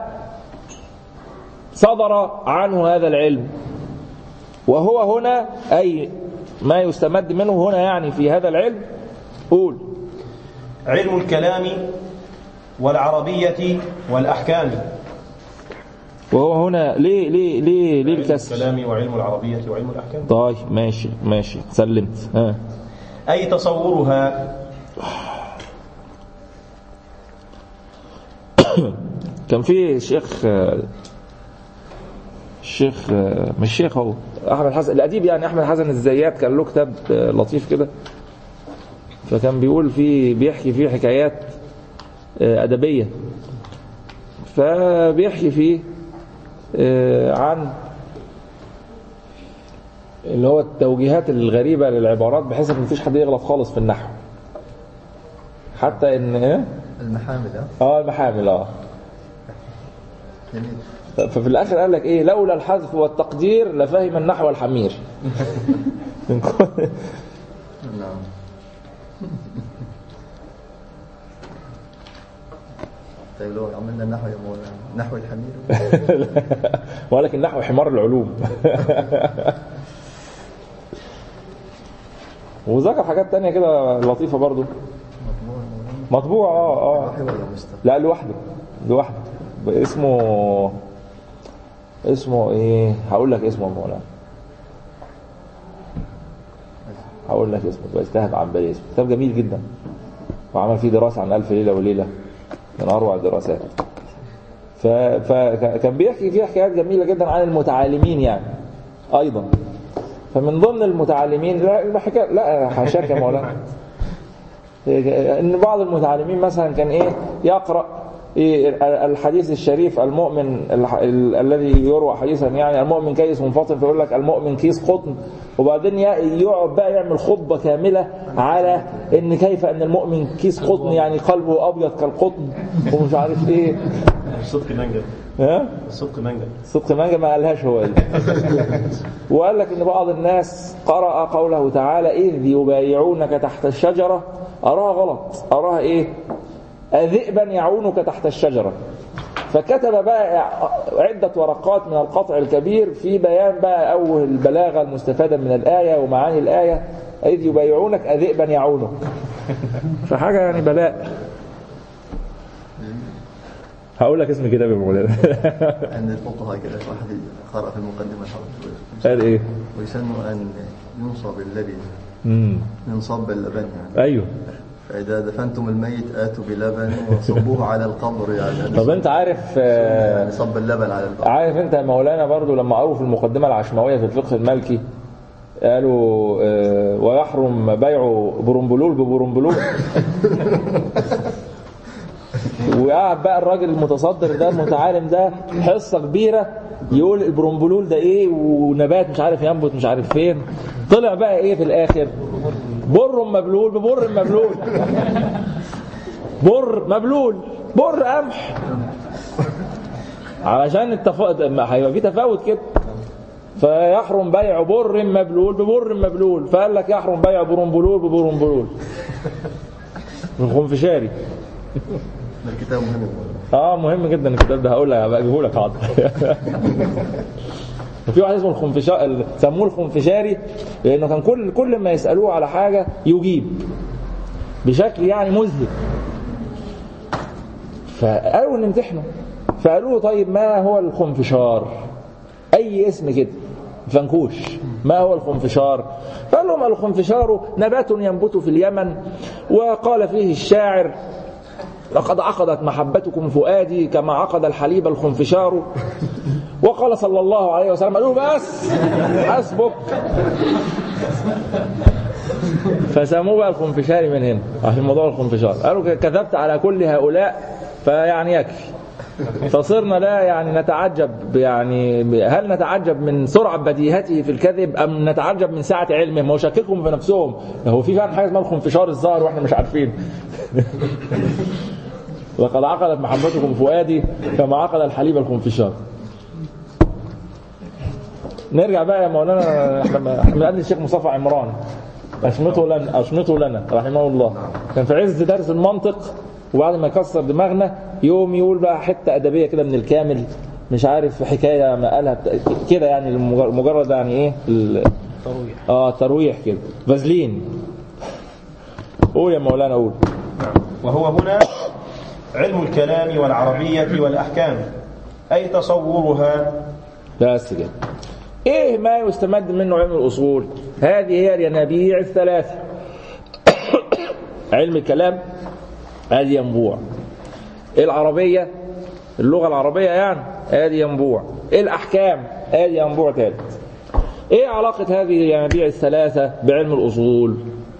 صدر عنه هذا العلم وهو هنا أي ما يستمد منه هنا يعني في هذا العلم قول علم الكلام والعربية والأحكام وهو هنا ليه ليه ليه ليه الكسر الكلام وعلم العربية وعلم الأحكام طيب ماشي ماشي سلمت ها أي تصورها كان في شيخ الشيخ مش شيخ هو احمد حسن الاديب يعني احمد حسن الزيات كان له كتاب لطيف كده فكان بيقول فيه بيحكي فيه حكايات ادبيه فبيحكي فيه عن اللي هو التوجيهات الغريبه للعبارات بحيث ان مفيش حد يغلط خالص في النحو حتى ان ايه المحامل ها اه المحامل اه جميل ففي الاخر قال لك ايه لولا الحذف والتقدير لفهم النحو الحمير من كل- نعم طيب لو عملنا النحو يا مولانا نحو الحمير ولكن نحو حمار العلوم وذكر حاجات تانية كده لطيفة برضو مطبوع يا مولانا مطبوع اه اه وحي ولا مستقبل لا لوحده لوحده اسمه اسمه ايه هقول لك اسمه يا مولانا هقول لك اسمه بس اجتهد عن بالي اسمه كتاب جميل جدا وعمل فيه دراسة عن ألف ليلة وليلة من أروع الدراسات ف- فكان بيحكي فيه حكايات جميلة جدا عن المتعالمين يعني أيضا فمن ضمن المتعلمين لا حكاية لا حاشاك يا مولانا ان بعض المتعلمين مثلا كان ايه يقرا إيه الحديث الشريف المؤمن الح- ال- الذي يروى حديثا يعني المؤمن كيس منفطن فيقول لك المؤمن كيس قطن وبعدين ي- يقعد بقى يعمل خطبه كامله على ان كيف ان المؤمن كيس قطن يعني قلبه ابيض كالقطن ومش عارف ايه الصدق منجل ها الصدق منجل صدق مانجا ما قالهاش هو دي وقال لك ان بعض الناس قرأ قوله تعالى اذ يبايعونك تحت الشجرة اراها غلط اراها ايه اذئبا يعونك تحت الشجرة فكتب بقى عدة ورقات من القطع الكبير في بيان بقى أول البلاغة المستفادة من الآية ومعاني الآية إذ يبايعونك أذئبا يعونك فحاجة يعني بلاء هقول لك اسم كتاب يا مولانا عند الفقهاء كده واحد قرأ في المقدمة حرف قال ايه؟ ويسن أن ينصب اللبن امم ينصب اللبن يعني ايوه فإذا دفنتم الميت آتوا بلبن وصبوه على القبر يعني طب انت عارف آه، يعني صب اللبن على القبر عارف انت يا مولانا برضو لما قروا في المقدمة العشماوية في الفقه المالكي قالوا آه، ويحرم بيع برمبلول ببرمبلول وقعد بقى الراجل المتصدر ده المتعالم ده حصة كبيرة يقول البرمبلول ده ايه ونبات مش عارف ينبت مش عارف فين طلع بقى ايه في الاخر بر مبلول ببر مبلول بر مبلول بر قمح علشان التفاوت هيبقى في تفاوت كده فيحرم بيع بر مبلول ببر مبلول فقال لك يحرم بيع برمبلول ببرمبلول من خنفشاري ده الكتاب مهم يا مولانا. اه مهم جدا الكتاب ده هقول لك هبقى اجيبه لك حاضر وفي واحد اسمه الخنفشاري سموه الخنفشاري لانه كان كل كل ما يسالوه على حاجه يجيب بشكل يعني مذهل فقالوا نمتحنه فقالوا له طيب ما هو الخنفشار اي اسم كده فنكوش ما هو الخنفشار قال لهم الخنفشار نبات ينبت في اليمن وقال فيه الشاعر لقد عقدت محبتكم فؤادي كما عقد الحليب الخنفشار وقال صلى الله عليه وسلم قالوا بس حسبك فسموه بقى الخنفشاري من هنا عشان موضوع الخنفشار قالوا كذبت على كل هؤلاء فيعني يكفي فصرنا لا يعني نتعجب يعني هل نتعجب من سرعة بديهته في الكذب أم نتعجب من سعة علمه ما هو شككهم في نفسهم هو في فعلا حاجة اسمها الخنفشار الظاهر واحنا مش عارفين لقد عقدت محبتكم فؤادي كما عقد الحليب الخنفشار نرجع بقى يا مولانا احنا احنا بنقابل الشيخ مصطفى عمران اشمته لنا اشمته لنا رحمه الله كان في عز درس المنطق وبعد ما يكسر دماغنا يوم يقول بقى حته ادبيه كده من الكامل مش عارف حكايه ما قالها بتا- كده يعني المجر- مجرد يعني ايه ال- ترويح اه ترويح كده فازلين قول يا مولانا قول وهو هنا علم الكلام والعربية والأحكام أي تصورها بس كده ايه ما يستمد منه علم الاصول هذه هي الينابيع الثلاثه علم الكلام هذه ينبوع العربيه اللغه العربيه يعني هذه ينبوع الاحكام هذه ينبوع ثالث ايه علاقه هذه الينابيع الثلاثه بعلم الاصول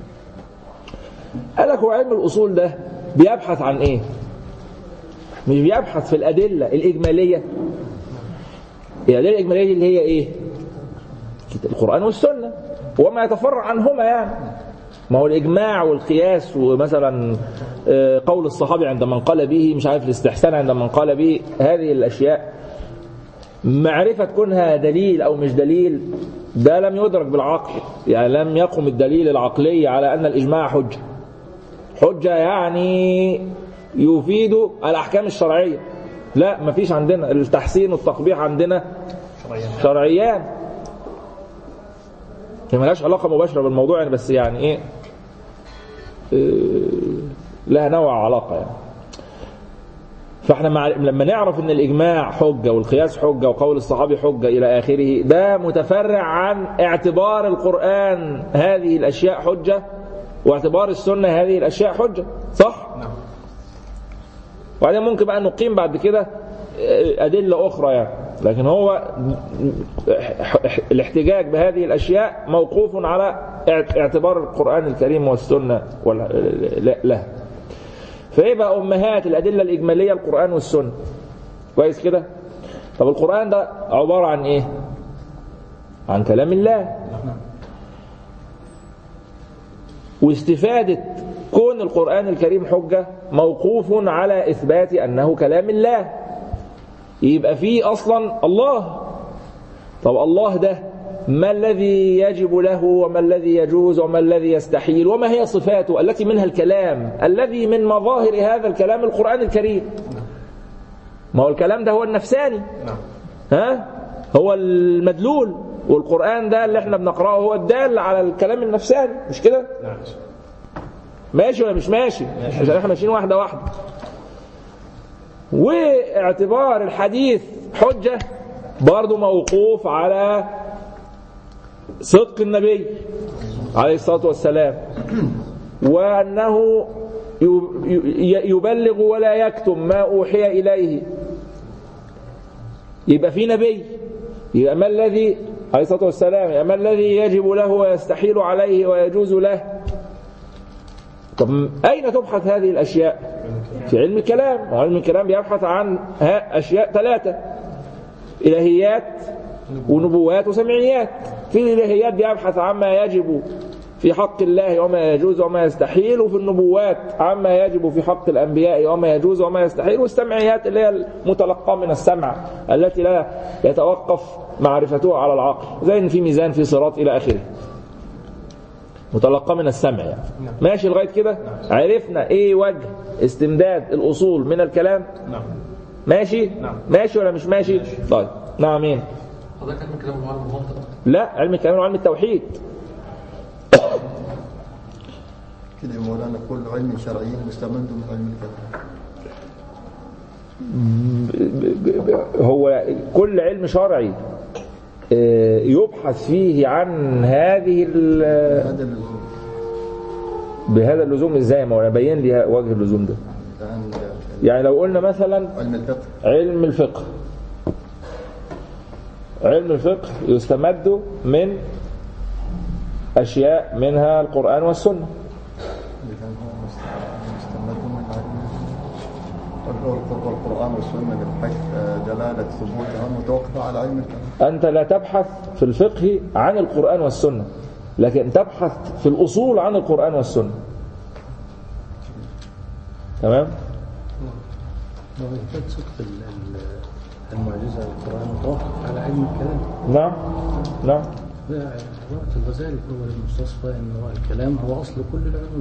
قال لك هو علم الاصول ده بيبحث عن ايه مش بيبحث في الادله الاجماليه الأدلة الإجمالية دي اللي هي إيه؟ القرآن والسنة وما يتفرع عنهما يعني ما هو الإجماع والقياس ومثلا آه، قول الصحابي عند من قال به مش عارف الاستحسان عند من قال به هذه الأشياء معرفة كونها دليل أو مش دليل ده لم يدرك بالعقل يعني لم يقم الدليل العقلي على أن الإجماع حجة حجة يعني يفيد الأحكام الشرعية لا مفيش عندنا التحسين والتقبيح عندنا شرعيان هي ملهاش علاقة مباشرة بالموضوع يعني بس يعني ايه إيه، لها نوع علاقة يعني فاحنا مع لما نعرف ان الاجماع حجه والقياس حجه وقول الصحابي حجه الى اخره ده متفرع عن اعتبار القران هذه الاشياء حجه واعتبار السنه هذه الاشياء حجه صح؟ نعم. وبعدين ممكن بقى نقيم بعد كده ادله اخرى يعني لكن هو الاحتجاج بهذه الاشياء موقوف على اعتبار القران الكريم والسنه وال- له فيبقى امهات الادله الاجماليه القران والسنه كويس كده طب القران ده عباره عن ايه عن كلام الله واستفاده كون القران الكريم حجه موقوف على اثبات انه كلام الله يبقى فيه اصلا الله طب الله ده ما الذي يجب له وما الذي يجوز وما الذي يستحيل وما هي صفاته التي منها الكلام الذي من مظاهر هذا الكلام القرآن الكريم ما هو الكلام ده هو النفساني نعم ها هو المدلول والقرآن ده اللي احنا بنقرأه هو الدال على الكلام النفساني مش كده نعم ماشي ولا مش ماشي عشان احنا ماشيين واحدة واحدة واعتبار الحديث حجة برضو موقوف على صدق النبي عليه الصلاة والسلام وأنه يبلغ ولا يكتم ما أوحي إليه يبقى في نبي يبقى ما الذي عليه الصلاة والسلام يبقى ما الذي يجب له ويستحيل عليه ويجوز له طب أين تبحث هذه الأشياء في علم الكلام وعلم الكلام بيبحث عن ها أشياء ثلاثة إلهيات ونبوات وسمعيات في الإلهيات بيبحث عما يجب في حق الله وما يجوز وما يستحيل وفي النبوات عما يجب في حق الأنبياء وما يجوز وما يستحيل والسمعيات اللي هي المتلقى من السمع التي لا يتوقف معرفتها على العقل زي ان في ميزان في صراط إلى آخره متلقى من السمع يعني ماشي لغاية كده عرفنا ايه وجه استمداد الأصول من الكلام نعم ماشي نعم. ماشي ولا مش ماشي طيب نعم مين حضرتك علم الكلام وعلم المنطق لا علم الكلام وعلم التوحيد كده يا مولانا كل علم شرعي مستمد من علم الكلام هو كل علم شرعي آه، يبحث فيه عن هذه ال- هذا اللزوم بهذا اللزوم ازاي ما انا بين لي وجه اللزوم ده عن يعني لو قلنا مثلا علم الفقه علم الفقه علم الفقه يستمد من أشياء منها القرآن والسنة إذا هو مست- مستمد من علم والقرآن والسنة من حيث آه، دلالة ثبوتها متوقفة على علم الكلام أنت لا تبحث في الفقه عن القرآن والسنة لكن تبحث في الأصول عن القرآن والسنة تمام؟ هو إثبات صدق ال- ال- المعجزة والقرآن متوقف على علم الكلام نعم نعم وقت الغزالي في أول المستصفى إن هو الكلام هو أصل كل العلوم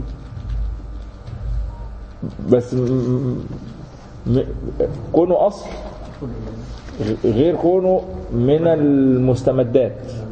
بس م- م- كونه أصل غير كونه من المستمدات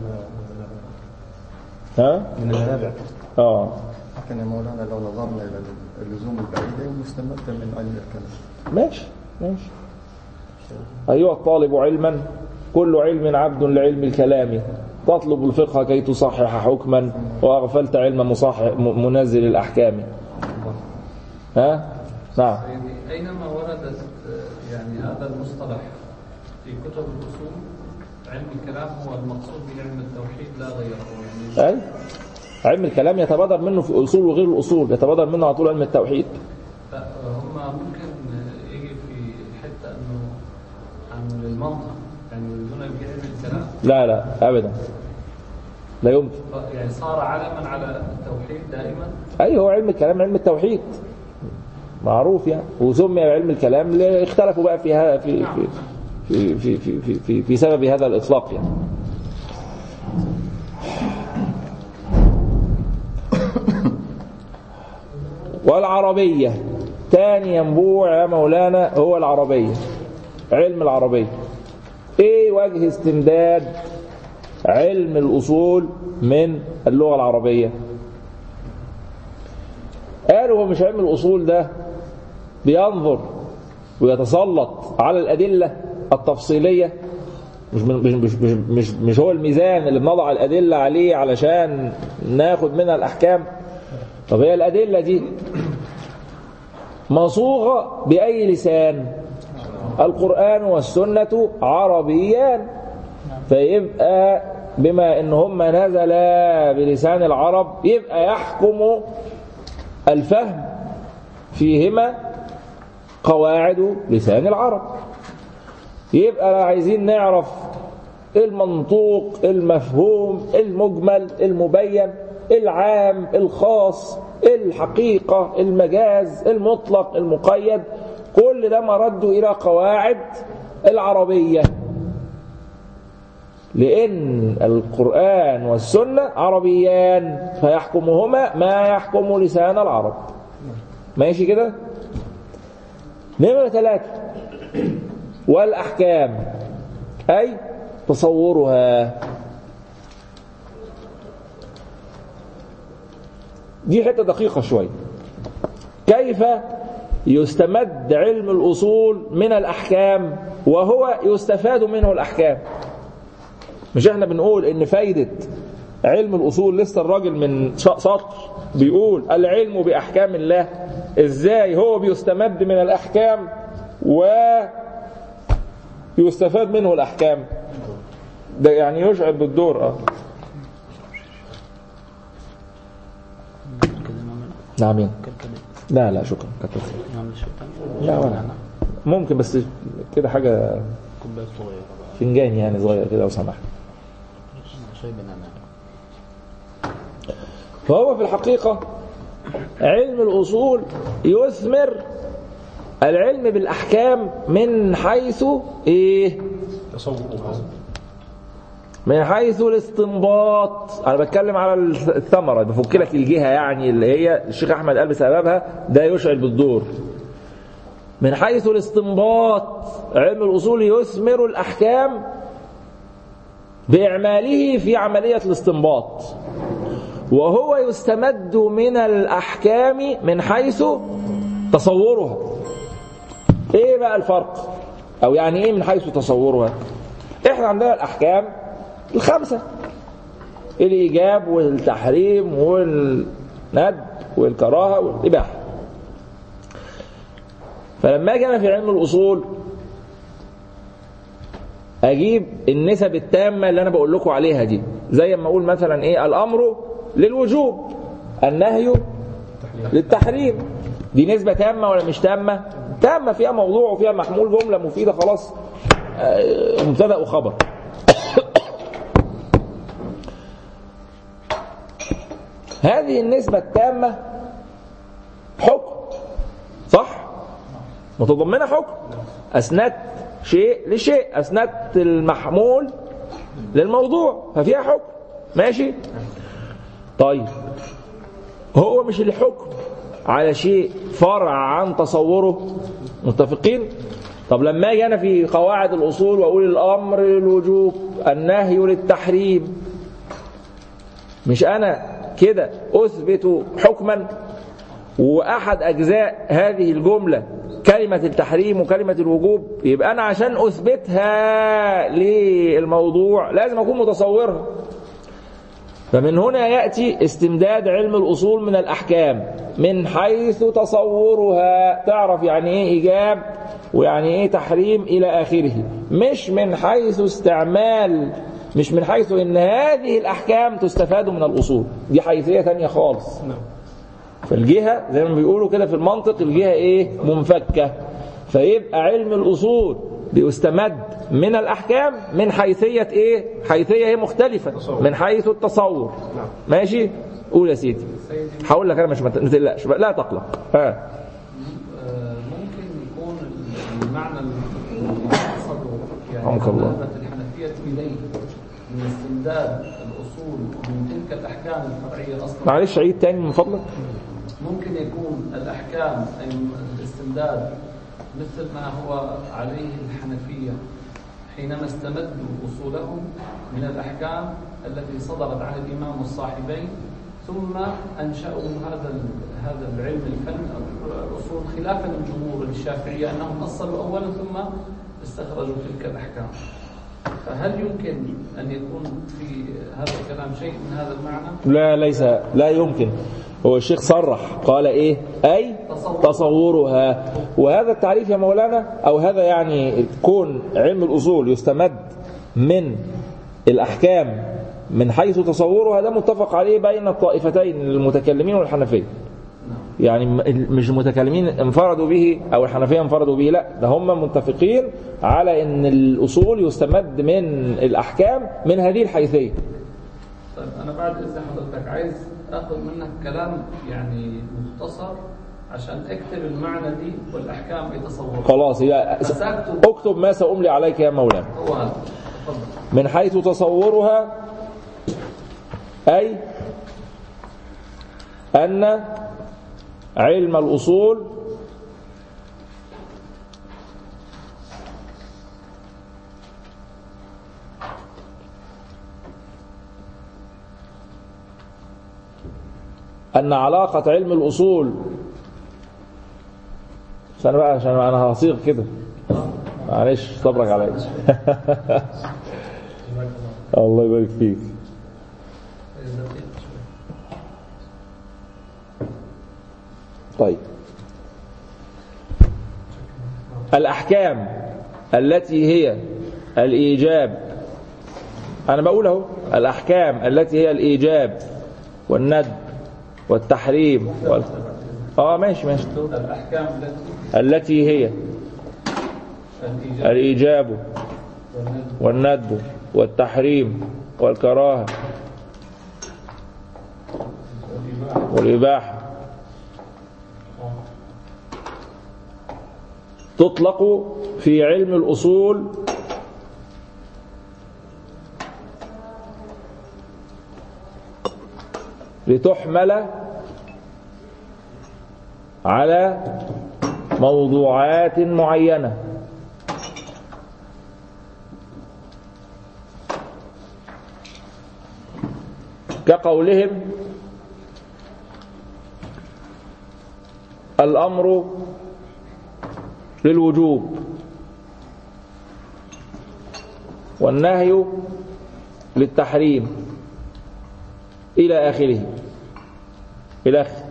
ها؟ من المنابع اه لكن يا مولانا لو نظرنا إلى اللزوم البعيدة مستمدة من علم الكلام ماشي ماشي أيها الطالب علما كل علم عبد لعلم الكلام تطلب الفقه كي تصحح حكما وأغفلت علم مصحح م- منزل الأحكام ها نعم سيدي أينما وردت آه، يعني هذا المصطلح في كتب الأصول علم الكلام هو المقصود بعلم التوحيد لا غيره يعني أي علم الكلام يتبادر منه في الأصول وغير الأصول يتبادر منه على طول علم التوحيد هم ممكن يجي في حتة أنه عن المنطق يعني يريدون يبقى علم الكلام لا لا أبدا لا يمكن ف- يعني صار علما على التوحيد دائما أي هو علم الكلام علم التوحيد معروف يعني وسمي علم الكلام اللي اختلفوا بقى في ها- في في في في في, في, في, في سبب هذا الإطلاق يعني والعربية تاني ينبوع يا مولانا هو العربية علم العربية ايه وجه استمداد علم الأصول من اللغة العربية قالوا هو مش علم الأصول ده بينظر ويتسلط على الأدلة التفصيلية مش مش مش مش مش, مش هو الميزان اللي بنضع الأدلة عليه علشان ناخد منها الأحكام طب هي الأدلة دي مصوغة بأي لسان القرآن والسنة عربيان فيبقى بما ان هم نزلا بلسان العرب يبقى يحكم الفهم فيهما قواعد لسان العرب يبقى عايزين نعرف المنطوق المفهوم المجمل المبين العام الخاص الحقيقة المجاز المطلق المقيد كل ده مرده إلى قواعد العربية لأن القرآن والسنة عربيان فيحكمهما ما يحكم لسان العرب ماشي كده نمرة ثلاثة والأحكام أي تصورها دي حتة دقيقة شوية كيف يستمد علم الأصول من الأحكام وهو يستفاد منه الأحكام مش احنا بنقول ان فايدة علم الأصول لسه الراجل من سطر بيقول العلم بأحكام الله ازاي هو بيستمد من الأحكام ويستفاد منه الأحكام ده يعني يشعر بالدور اه كده نعمل نعم يعني. كده لا لا شكرا كتر خير نعمل شيء تاني لا ولا ممكن بس كده حاجة كوباية صغيرة بقى فنجان يعني صغير كده لو سمحت شاي بنانا فهو في الحقيقة علم الأصول يثمر العلم بالأحكام من حيث إيه؟ تصور من حيث الاستنباط أنا بتكلم على الثمرة بفك لك الجهة يعني اللي هي الشيخ أحمد قال بسببها ده يشعل بالدور من حيث الاستنباط علم الأصول يثمر الأحكام بإعماله في عملية الاستنباط وهو يستمد من الأحكام من حيث تصورها إيه بقى الفرق أو يعني إيه من حيث تصورها إحنا عندنا الأحكام الخمسة الإيجاب والتحريم والند والكراهة والإباحة فلما جينا في علم الأصول اجيب النسب التامه اللي انا بقول لكم عليها دي زي ما اقول مثلا ايه الامر للوجوب النهي للتحريم دي نسبه تامه ولا مش تامه تامه فيها موضوع وفيها محمول جمله مفيده خلاص آه، مبتدا وخبر هذه النسبه التامه حكم صح متضمنه حكم اسندت شيء لشيء اسندت المحمول للموضوع ففيها حكم ماشي طيب هو مش الحكم على شيء فرع عن تصوره متفقين طب لما اجي انا في قواعد الاصول واقول الامر للوجوب النهي للتحريم مش انا كده اثبت حكما واحد اجزاء هذه الجمله كلمه التحريم وكلمه الوجوب يبقى انا عشان اثبتها للموضوع لازم اكون متصورها فمن هنا ياتي استمداد علم الاصول من الاحكام من حيث تصورها تعرف يعني ايه ايجاب ويعني ايه تحريم الى اخره مش من حيث استعمال مش من حيث ان هذه الاحكام تستفاد من الاصول دي حيثيه ثانيه خالص فالجهة زي ما بيقولوا كده في المنطق الجهة ايه منفكة فيبقى علم الأصول بيستمد من الأحكام من حيثية ايه حيثية هي مختلفة من حيث التصور ماشي قول يا سيدي هقول لك انا مش مت- ما تقلقش لا تقلق ها آه، ممكن يكون المعنى المقصد يعني رحمك الله. ذهبت الحنفية إليه من استمداد الأصول من تلك الأحكام الفرعية أصلا معلش عيد تاني من فضلك ممكن يكون الأحكام أي الاستمداد مثل ما هو عليه الحنفية حينما استمدوا أصولهم من الأحكام التي صدرت عن الإمام الصاحبين ثم أنشأوا هذا ال- هذا العلم الفن أو الأصول خلافا للجمهور الشافعية أنهم أصلوا أولا ثم استخرجوا تلك الأحكام فهل يمكن أن يكون في هذا الكلام شيء من هذا المعنى؟ لا ليس لا يمكن هو الشيخ صرح قال ايه اي تصورها وهذا التعريف يا مولانا او هذا يعني كون علم الاصول يستمد من الاحكام من حيث تصورها ده متفق عليه بين الطائفتين المتكلمين والحنفيه يعني م- مش المتكلمين انفردوا به او الحنفيه انفردوا به لا ده هم متفقين على ان الاصول يستمد من الاحكام من هذه الحيثيه طيب أنا بعد إذن حضرتك عايز آخذ منك كلام يعني مختصر عشان أكتب المعنى دي والأحكام يتصورها خلاص هي فسأكتب اكتب ما سأملي عليك يا مولانا هو هذا تفضل من حيث تصورها أي أن علم الأصول أن علاقة علم الأصول عشان بقى عشان أنا هصيغ كده معلش صبرك عليا الله يبارك فيك طيب الأحكام التي هي الإيجاب أنا بقول أهو الأحكام التي هي الإيجاب والند والتحريم وال... آه ماشي ماشي الأحكام التي التي هي الإيجاب الإيجاب والندب والندب والتحريم والكراهة والإباحة والإباحة تطلق في علم الأصول لتحمل على موضوعات معينة كقولهم الأمر للوجوب والنهي للتحريم إلى آخره إلى آخره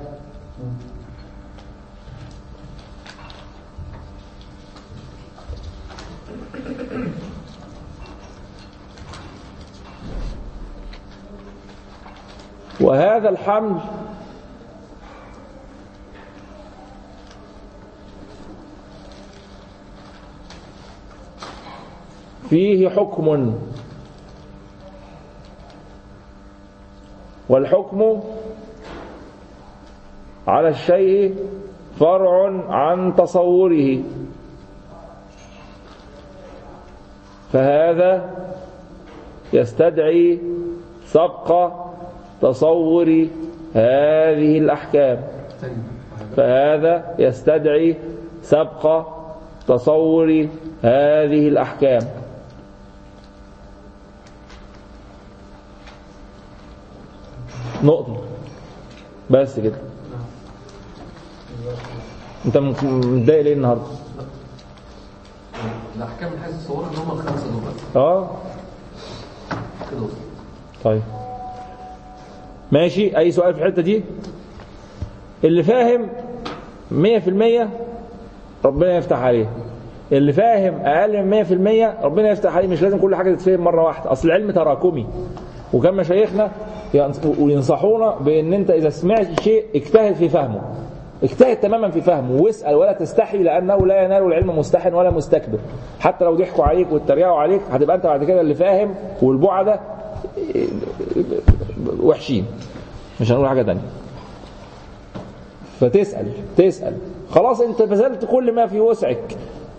وهذا الحمل فيه حكم والحكم على الشيء فرع عن تصوره فهذا يستدعي سبق تصور هذه الأحكام فهذا يستدعي سبق تصور هذه الأحكام نقطة بس كده انت متضايق ليه النهارده؟ الاحكام من حيث الصور ان هم الخمسه دول بس اه كده وصل. طيب ماشي اي سؤال في الحته دي اللي فاهم 100% ربنا يفتح عليه اللي فاهم اقل من 100% ربنا يفتح عليه مش لازم كل حاجه تتفهم مره واحده اصل العلم تراكمي وكان مشايخنا ينص- وينصحونا بان انت اذا سمعت شيء اجتهد في فهمه اجتهد تماما في فهمه واسال ولا تستحي لانه لا ينال العلم مستحن ولا مستكبر حتى لو ضحكوا عليك واتريقوا عليك هتبقى انت بعد كده اللي فاهم والبعده وحشين مش هنقول حاجه تانية فتسال تسال خلاص انت بذلت كل ما في وسعك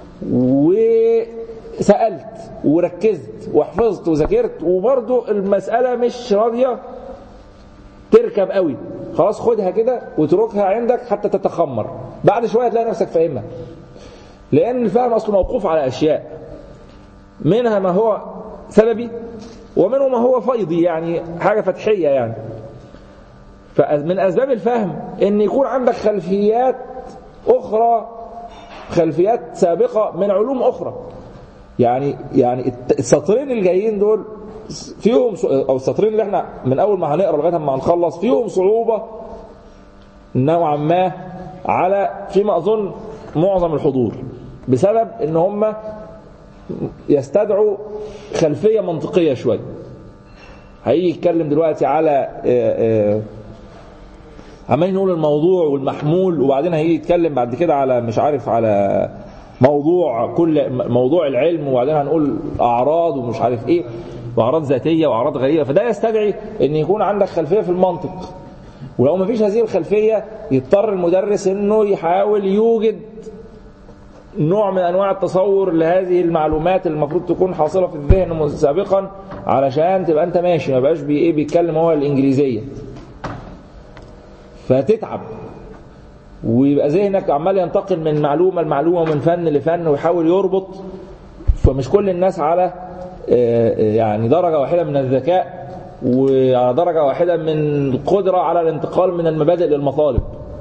وسالت وركزت وحفظت وذاكرت وبرضه المساله مش راضيه تركب قوي خلاص خدها كده واتركها عندك حتى تتخمر بعد شويه تلاقي نفسك فاهمها لان الفهم اصله موقوف على اشياء منها ما هو سببي ومنه ما هو فيضي يعني حاجه فتحيه يعني فمن اسباب الفهم ان يكون عندك خلفيات اخرى خلفيات سابقه من علوم اخرى يعني يعني الت- السطرين الجايين دول فيهم ص- او السطرين اللي احنا من اول ما هنقرا لغايه ما هنخلص فيهم صعوبه نوعا ما على فيما اظن معظم الحضور بسبب ان هم يستدعوا خلفيه منطقيه شويه هيجي يتكلم دلوقتي على آه، آه، عمال نقول الموضوع والمحمول وبعدين هيجي يتكلم بعد كده على مش عارف على موضوع كل موضوع العلم وبعدين هنقول اعراض ومش عارف ايه واعراض ذاتيه واعراض غريبه فده يستدعي ان يكون عندك خلفيه في المنطق ولو ما فيش هذه الخلفيه يضطر المدرس انه يحاول يوجد نوع من انواع التصور لهذه المعلومات اللي المفروض تكون حاصله في الذهن سابقا علشان تبقى انت ماشي ما بقاش بي ايه بيتكلم هو الانجليزيه فتتعب ويبقى ذهنك عمال ينتقل من معلومه لمعلومه ومن فن لفن ويحاول يربط فمش كل الناس على آه، آه، يعني درجه واحده من الذكاء وعلى درجه واحده من القدره على الانتقال من المبادئ للمطالب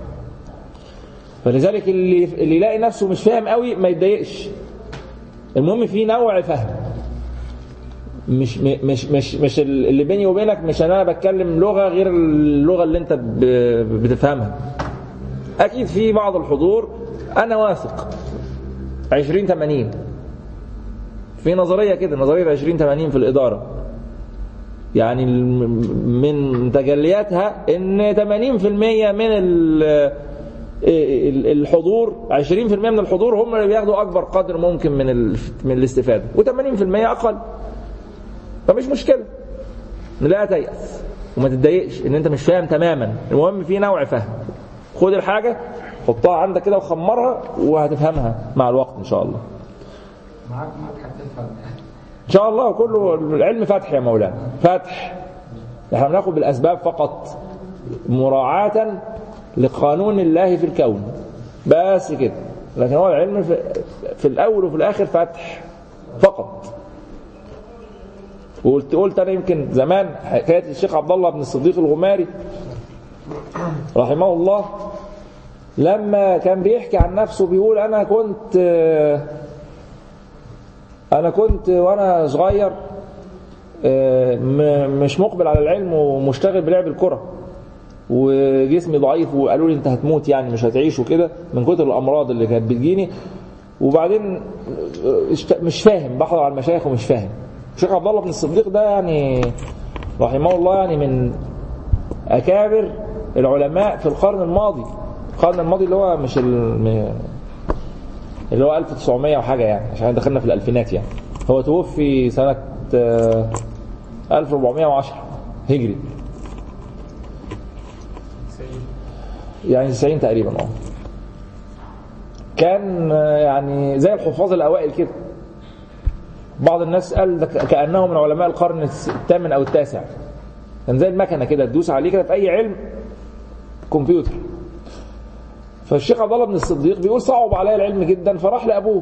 فلذلك اللي اللي يلاقي نفسه مش فاهم قوي ما يتضايقش المهم في نوع فهم مش مش مش مش اللي بيني وبينك مش انا بتكلم لغه غير اللغه اللي انت ب- بتفهمها اكيد في بعض الحضور انا واثق 20 80 في نظريه كده نظريه 20 80 في الاداره يعني الم- من تجلياتها ان 80% من ال- ال- الحضور 20% من الحضور هم اللي بياخدوا اكبر قدر ممكن من ال- من الاستفاده و80% اقل فمش مشكله لا تيأس وما تتضايقش ان انت مش فاهم تماما المهم في نوع فهم خد الحاجه حطها عندك كده وخمرها وهتفهمها مع الوقت ان شاء الله معاك معاك هتفهم ان شاء الله كله العلم فتح يا مولانا فتح احنا بناخد بالاسباب فقط مراعاة لقانون الله في الكون بس كده لكن هو العلم في, في الاول وفي الاخر فتح فقط وقلت قلت انا يمكن زمان حكايه الشيخ عبد الله بن الصديق الغماري رحمه الله لما كان بيحكي عن نفسه بيقول انا كنت انا كنت وانا صغير آه، م- مش مقبل على العلم ومشتغل بلعب الكره وجسمي ضعيف وقالوا لي انت هتموت يعني مش هتعيش وكده من كتر الامراض اللي كانت بتجيني وبعدين آه، اشت- مش فاهم بحضر على المشايخ ومش فاهم الشيخ عبد الله بن الصديق ده يعني رحمه الله يعني من أكابر العلماء في القرن الماضي القرن الماضي اللي هو مش ال... اللي هو 1900 وحاجة يعني عشان دخلنا في الألفينات يعني هو توفي سنة آه، 1410 هجري يعني 90 تقريبا اه كان آه، يعني زي الحفاظ الأوائل كده بعض الناس قال ده كأنه من علماء القرن الثامن أو التاسع كان زي المكنة كده تدوس عليه كده في أي علم كمبيوتر فالشيخ عبد الله بن الصديق بيقول صعب عليا العلم جدا فراح لأبوه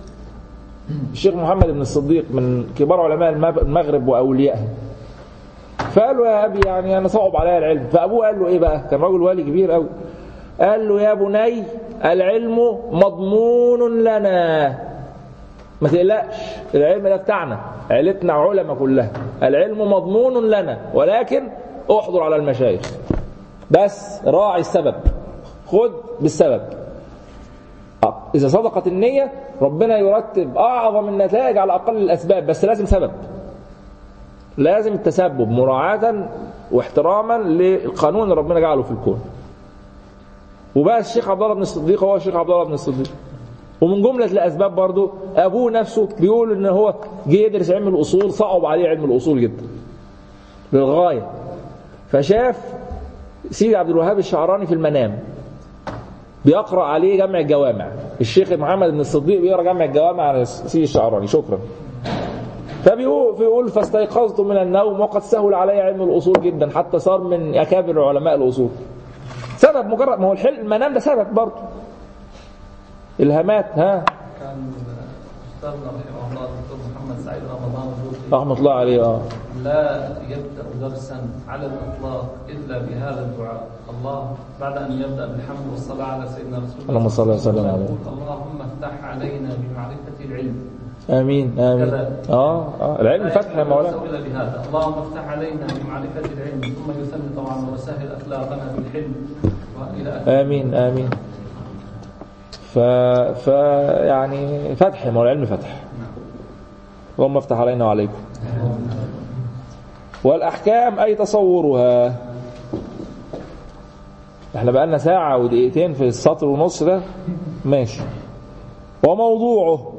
الشيخ محمد بن الصديق من كبار علماء المغ- المغرب وأوليائها فقال له يا أبي يعني أنا صعب عليا العلم فأبوه قال له إيه بقى كان راجل والي كبير قوي قال له يا بني العلم مضمون لنا ما تقلقش العلم ده بتاعنا عيلتنا علماء كلها العلم مضمون لنا ولكن احضر على المشايخ بس راعي السبب خد بالسبب آه، إذا صدقت النية ربنا يرتب أعظم النتائج على أقل الأسباب بس لازم سبب لازم التسبب مراعاة واحتراما للقانون اللي ربنا جعله في الكون وبقى الشيخ عبد الله بن الصديق هو الشيخ عبد الله بن الصديق ومن جملة الأسباب برضو أبوه نفسه بيقول إن هو جه يدرس علم الأصول صعب عليه علم الأصول جدا للغاية فشاف سيدي عبد الوهاب الشعراني في المنام بيقرأ عليه جمع الجوامع الشيخ محمد بن الصديق بيقرأ جمع الجوامع على سيدي الشعراني شكرا فبيقول بيقول فاستيقظت من النوم وقد سهل علي علم الأصول جدا حتى صار من أكابر علماء الأصول سبب مجرد ما هو الحلم المنام ده سبب برضه الهامات ها كان أستاذنا رحمه الله الدكتور محمد سعيد رمضان الجوفي رحمة الله عليه اه لا يبدأ درسا على الإطلاق إلا بهذا الدعاء الله بعد أن يبدأ بالحمد والصلاة على سيدنا رسول الله اللهم صل وسلم عليه. يقول اللهم افتح علينا بمعرفة العلم امين امين كذا. اه اه العلم فتح يا مولانا إلا بهذا اللهم افتح علينا بمعرفة العلم ثم يثني طبعا وسهل أخلاقنا بالحلم وإلى آخره امين امين ف ف يعني فتح ما هو العلم فتح اللهم افتح علينا وعليكم والاحكام اي تصورها احنا بقالنا ساعة ودقيقتين في السطر ونص ده ماشي وموضوعه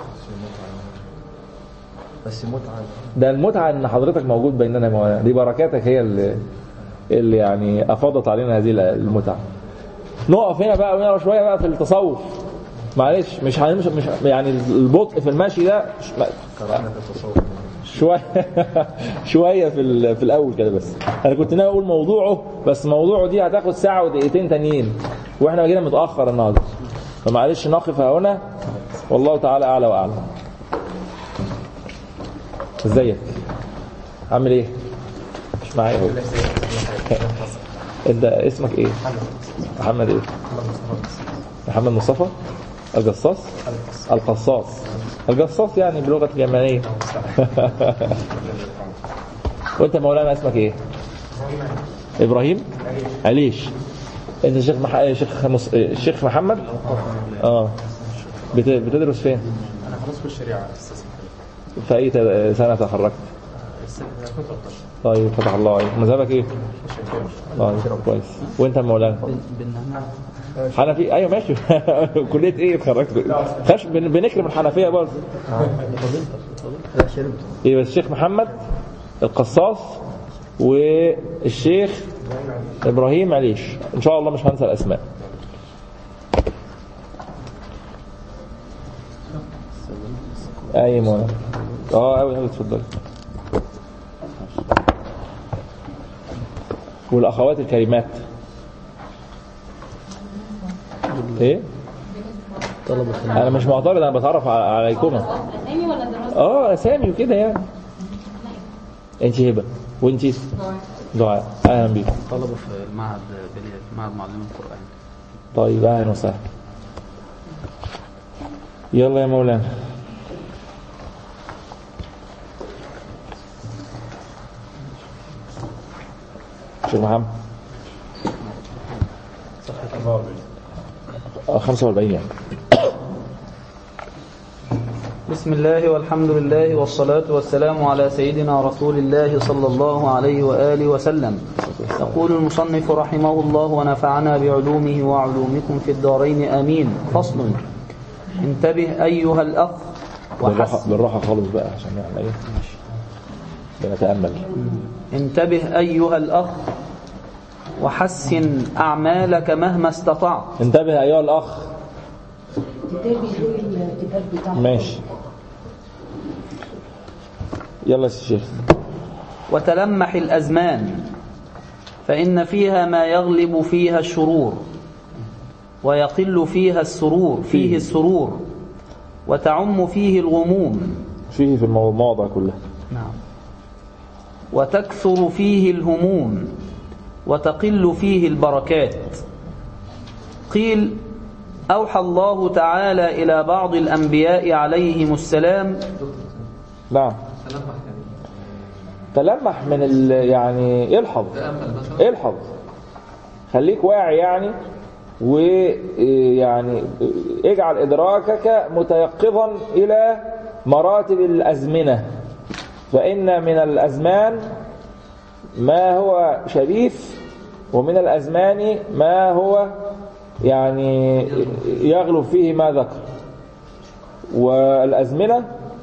بس متعة ده المتعة ان حضرتك موجود بيننا يا مولانا دي بركاتك هي اللي اللي يعني افاضت علينا هذه المتعة نقف هنا بقى ونقرا شوية بقى في التصوف معلش مش هنمشي مش يعني البطء في المشي ده مش كرهنا في التصوف شوية شوية في ال- في الأول كده بس أنا كنت ناوي أقول موضوعه بس موضوعه دي هتاخد ساعة ودقيقتين تانيين وإحنا جينا متأخر النهاردة فمعلش نقف هنا والله تعالى أعلى وأعلم ازيك عامل ايه مش معايا هو انت اسمك ايه محمد ايه محمد مصطفى الجصاص القصاص الجصاص يعني بلغة اليمنية وانت مولانا اسمك ايه ابراهيم عليش انت شيخ مح... شيخ مص... الشيخ محمد اه بت... بتدرس فين انا خلاص في الشريعه استاذ في اي ت- سنة تخرجت طيب فتح الله عليك مذهبك ايه طيب كويس وانت مولانا حنفي ايوه ماشي كليه ايه اتخرجت خش بن- بنكرم الحنفيه برضه لا شربت يبقى الشيخ محمد القصاص والشيخ ابراهيم عليش ان شاء الله مش هنسى الاسماء اي مولانا اه قوي قوي اتفضل والاخوات الكريمات ايه طلبة انا مش معترض انا بتعرف على- عليكم اسامي ولا دراسه؟ اه اسامي وكده يعني انت هبه وانت دعاء اهلا بيك طلبة في المعهد بلية معهد معلم القرآن طيب اهلا وسهلا يلا يا مولانا شيخ محمد آه، 45 يعني بسم الله والحمد لله والصلاة والسلام على سيدنا رسول الله صلى الله عليه وآله وسلم يقول المصنف رحمه الله ونفعنا بعلومه وعلومكم في الدارين آمين فصل انتبه أيها الأخ بالراحة, وحسن بالراحة خالص بقى عشان يعني ايه بنتأمل انتبه أيها الأخ وحسن أعمالك مهما استطعت انتبه أيها الأخ كتابي زي الكتاب بتاعه ماشي يلا يا شيخ وتلمح الأزمان فإن فيها ما يغلب فيها الشرور ويقل فيها السرور فيه السرور وتعم فيه الغموم فيه في المواضع كلها نعم وتكثر فيه الهموم وتقل فيه البركات قيل أوحى الله تعالى إلى بعض الأنبياء عليهم السلام نعم تلمح من ال يعني الحظ الحظ خليك واعي يعني ويعني اجعل إدراكك متيقظا إلى مراتب الأزمنة فإن من الأزمان ما هو شريف ومن الأزمان ما هو يعني يغلب فيه ما ذكر والأزمنة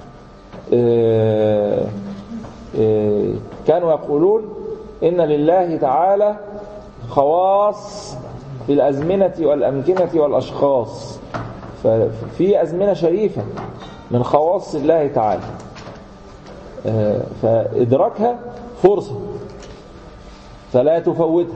آه، آه، كانوا يقولون إن لله تعالى خواص في الأزمنة والأمكنة والأشخاص ففي أزمنة شريفة من خواص الله تعالى آه، فإدراكها فرصة فلا تفوتها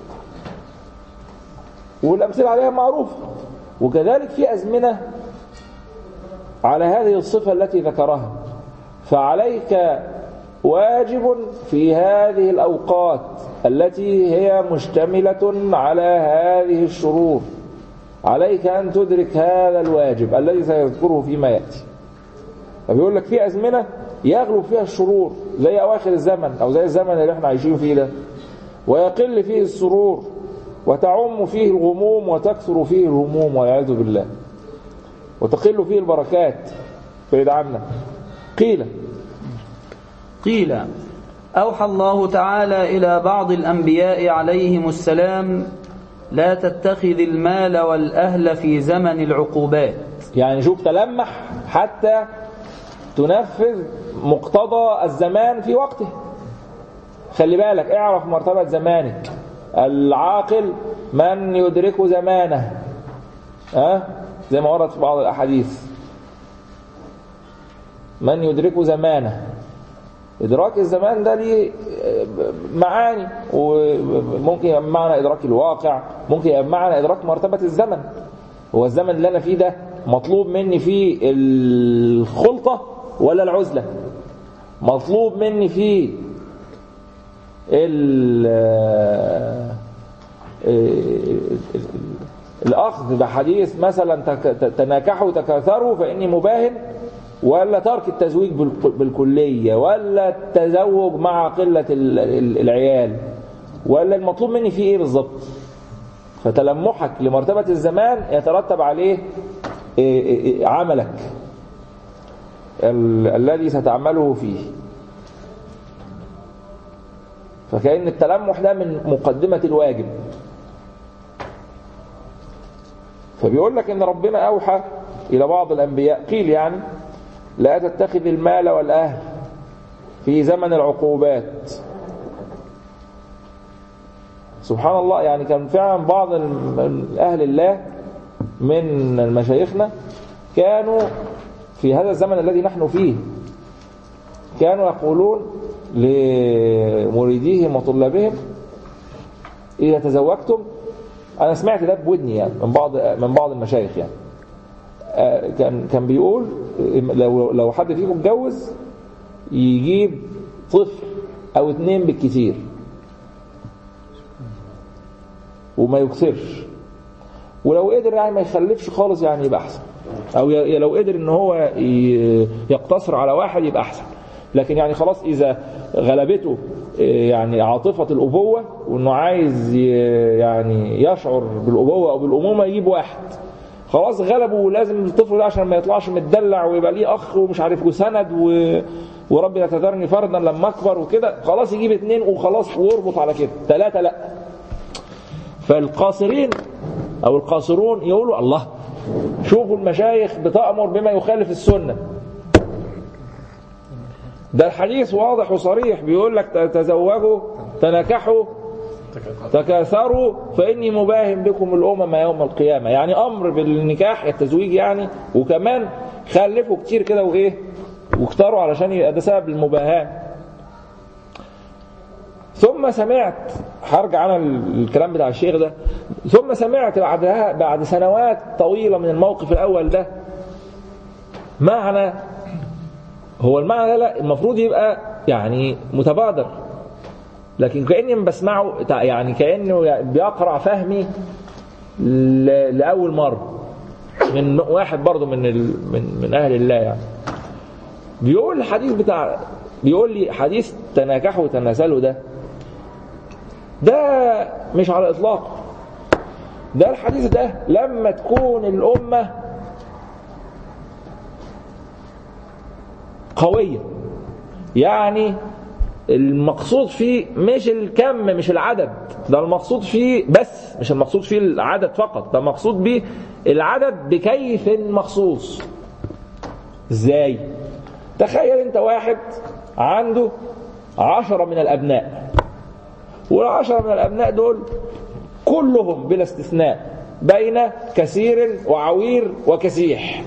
والأمثلة عليها معروفة وكذلك في أزمنة على هذه الصفة التي ذكرها فعليك واجب في هذه الأوقات التي هي مشتملة على هذه الشرور عليك أن تدرك هذا الواجب الذي سيذكره فيما يأتي فبيقول لك في أزمنة يغلب فيها الشرور زي أواخر الزمن أو زي الزمن اللي احنا عايشين فيه ده ويقل فيه السرور وتعم فيه الغموم وتكثر فيه الهموم والعياذ بالله وتقل فيه البركات بعيد عنا قيل قيل أوحى الله تعالى إلى بعض الأنبياء عليهم السلام لا تتخذ المال والأهل في زمن العقوبات يعني شوف تلمح حتى تنفذ مقتضى الزمان في وقته خلي بالك اعرف مرتبة زمانك العاقل من يدرك زمانه أه؟ زي ما ورد في بعض الأحاديث من يدرك زمانه إدراك الزمان ده ليه معاني وممكن يبقى معنى إدراك الواقع ممكن يبقى معنى إدراك مرتبة الزمن هو الزمن اللي أنا فيه ده مطلوب مني فيه الخلطة ولا العزلة مطلوب مني فيه الأخذ بحديث مثلا تناكحوا تكاثروا فإني مباهن ولا ترك التزويج بالكلية ولا التزوج مع قلة العيال ولا المطلوب مني فيه ايه بالظبط فتلمحك لمرتبة الزمان يترتب عليه عملك الذي ستعمله فيه فكأن التلمح ده من مقدمة الواجب فبيقول لك ان ربنا اوحى الى بعض الانبياء قيل يعني لا تتخذ المال والأهل في زمن العقوبات سبحان الله يعني كان فعلا بعض أهل الله من مشايخنا كانوا في هذا الزمن الذي نحن فيه كانوا يقولون لمريديهم وطلابهم إذا تزوجتم أنا سمعت ده بودني يعني من بعض من بعض المشايخ يعني كان كان بيقول لو لو حد فيكم اتجوز يجيب طفل او اتنين بالكثير وما يكثرش ولو قدر يعني ما يخلفش خالص يعني يبقى احسن او لو قدر ان هو يقتصر على واحد يبقى احسن لكن يعني خلاص اذا غلبته يعني عاطفة الأبوة وإنه عايز يعني يشعر بالأبوة أو بالأمومة يجيب واحد خلاص غلبوا ولازم الطفل ده عشان ما يطلعش متدلع ويبقى ليه اخ ومش عارف وسند و ورب لا تذرني فردا لما اكبر وكده خلاص يجيب اتنين وخلاص ويربط على كده ثلاثة لا فالقاصرين او القاصرون يقولوا الله شوفوا المشايخ بتأمر بما يخالف السنة ده الحديث واضح وصريح بيقول لك تزوجوا تنكحوا تكاثروا فإني مباهم بكم الأمم يوم القيامة يعني أمر بالنكاح التزويج يعني وكمان خلفوا كتير كده وإيه واختاروا علشان يبقى ده سبب المباهاة ثم سمعت هرجع انا الكلام بتاع الشيخ ده ثم سمعت بعدها بعد سنوات طويله من الموقف الاول ده معنى هو المعنى ده لا المفروض يبقى يعني متبادر لكن كاني بسمعه يعني كانه بيقرع فهمي ل- لاول مره من واحد برضه من ال... من من اهل الله يعني بيقول الحديث بتاع بيقول لي حديث تناكحوا وتناسلوا ده ده مش على الاطلاق ده الحديث ده لما تكون الامه قويه يعني المقصود فيه مش الكم مش العدد ده المقصود فيه بس مش المقصود فيه العدد فقط ده مقصود به العدد بكيف مخصوص ازاي تخيل انت واحد عنده عشرة من الأبناء والعشرة من الأبناء دول كلهم بلا استثناء بين كثير وعوير وكسيح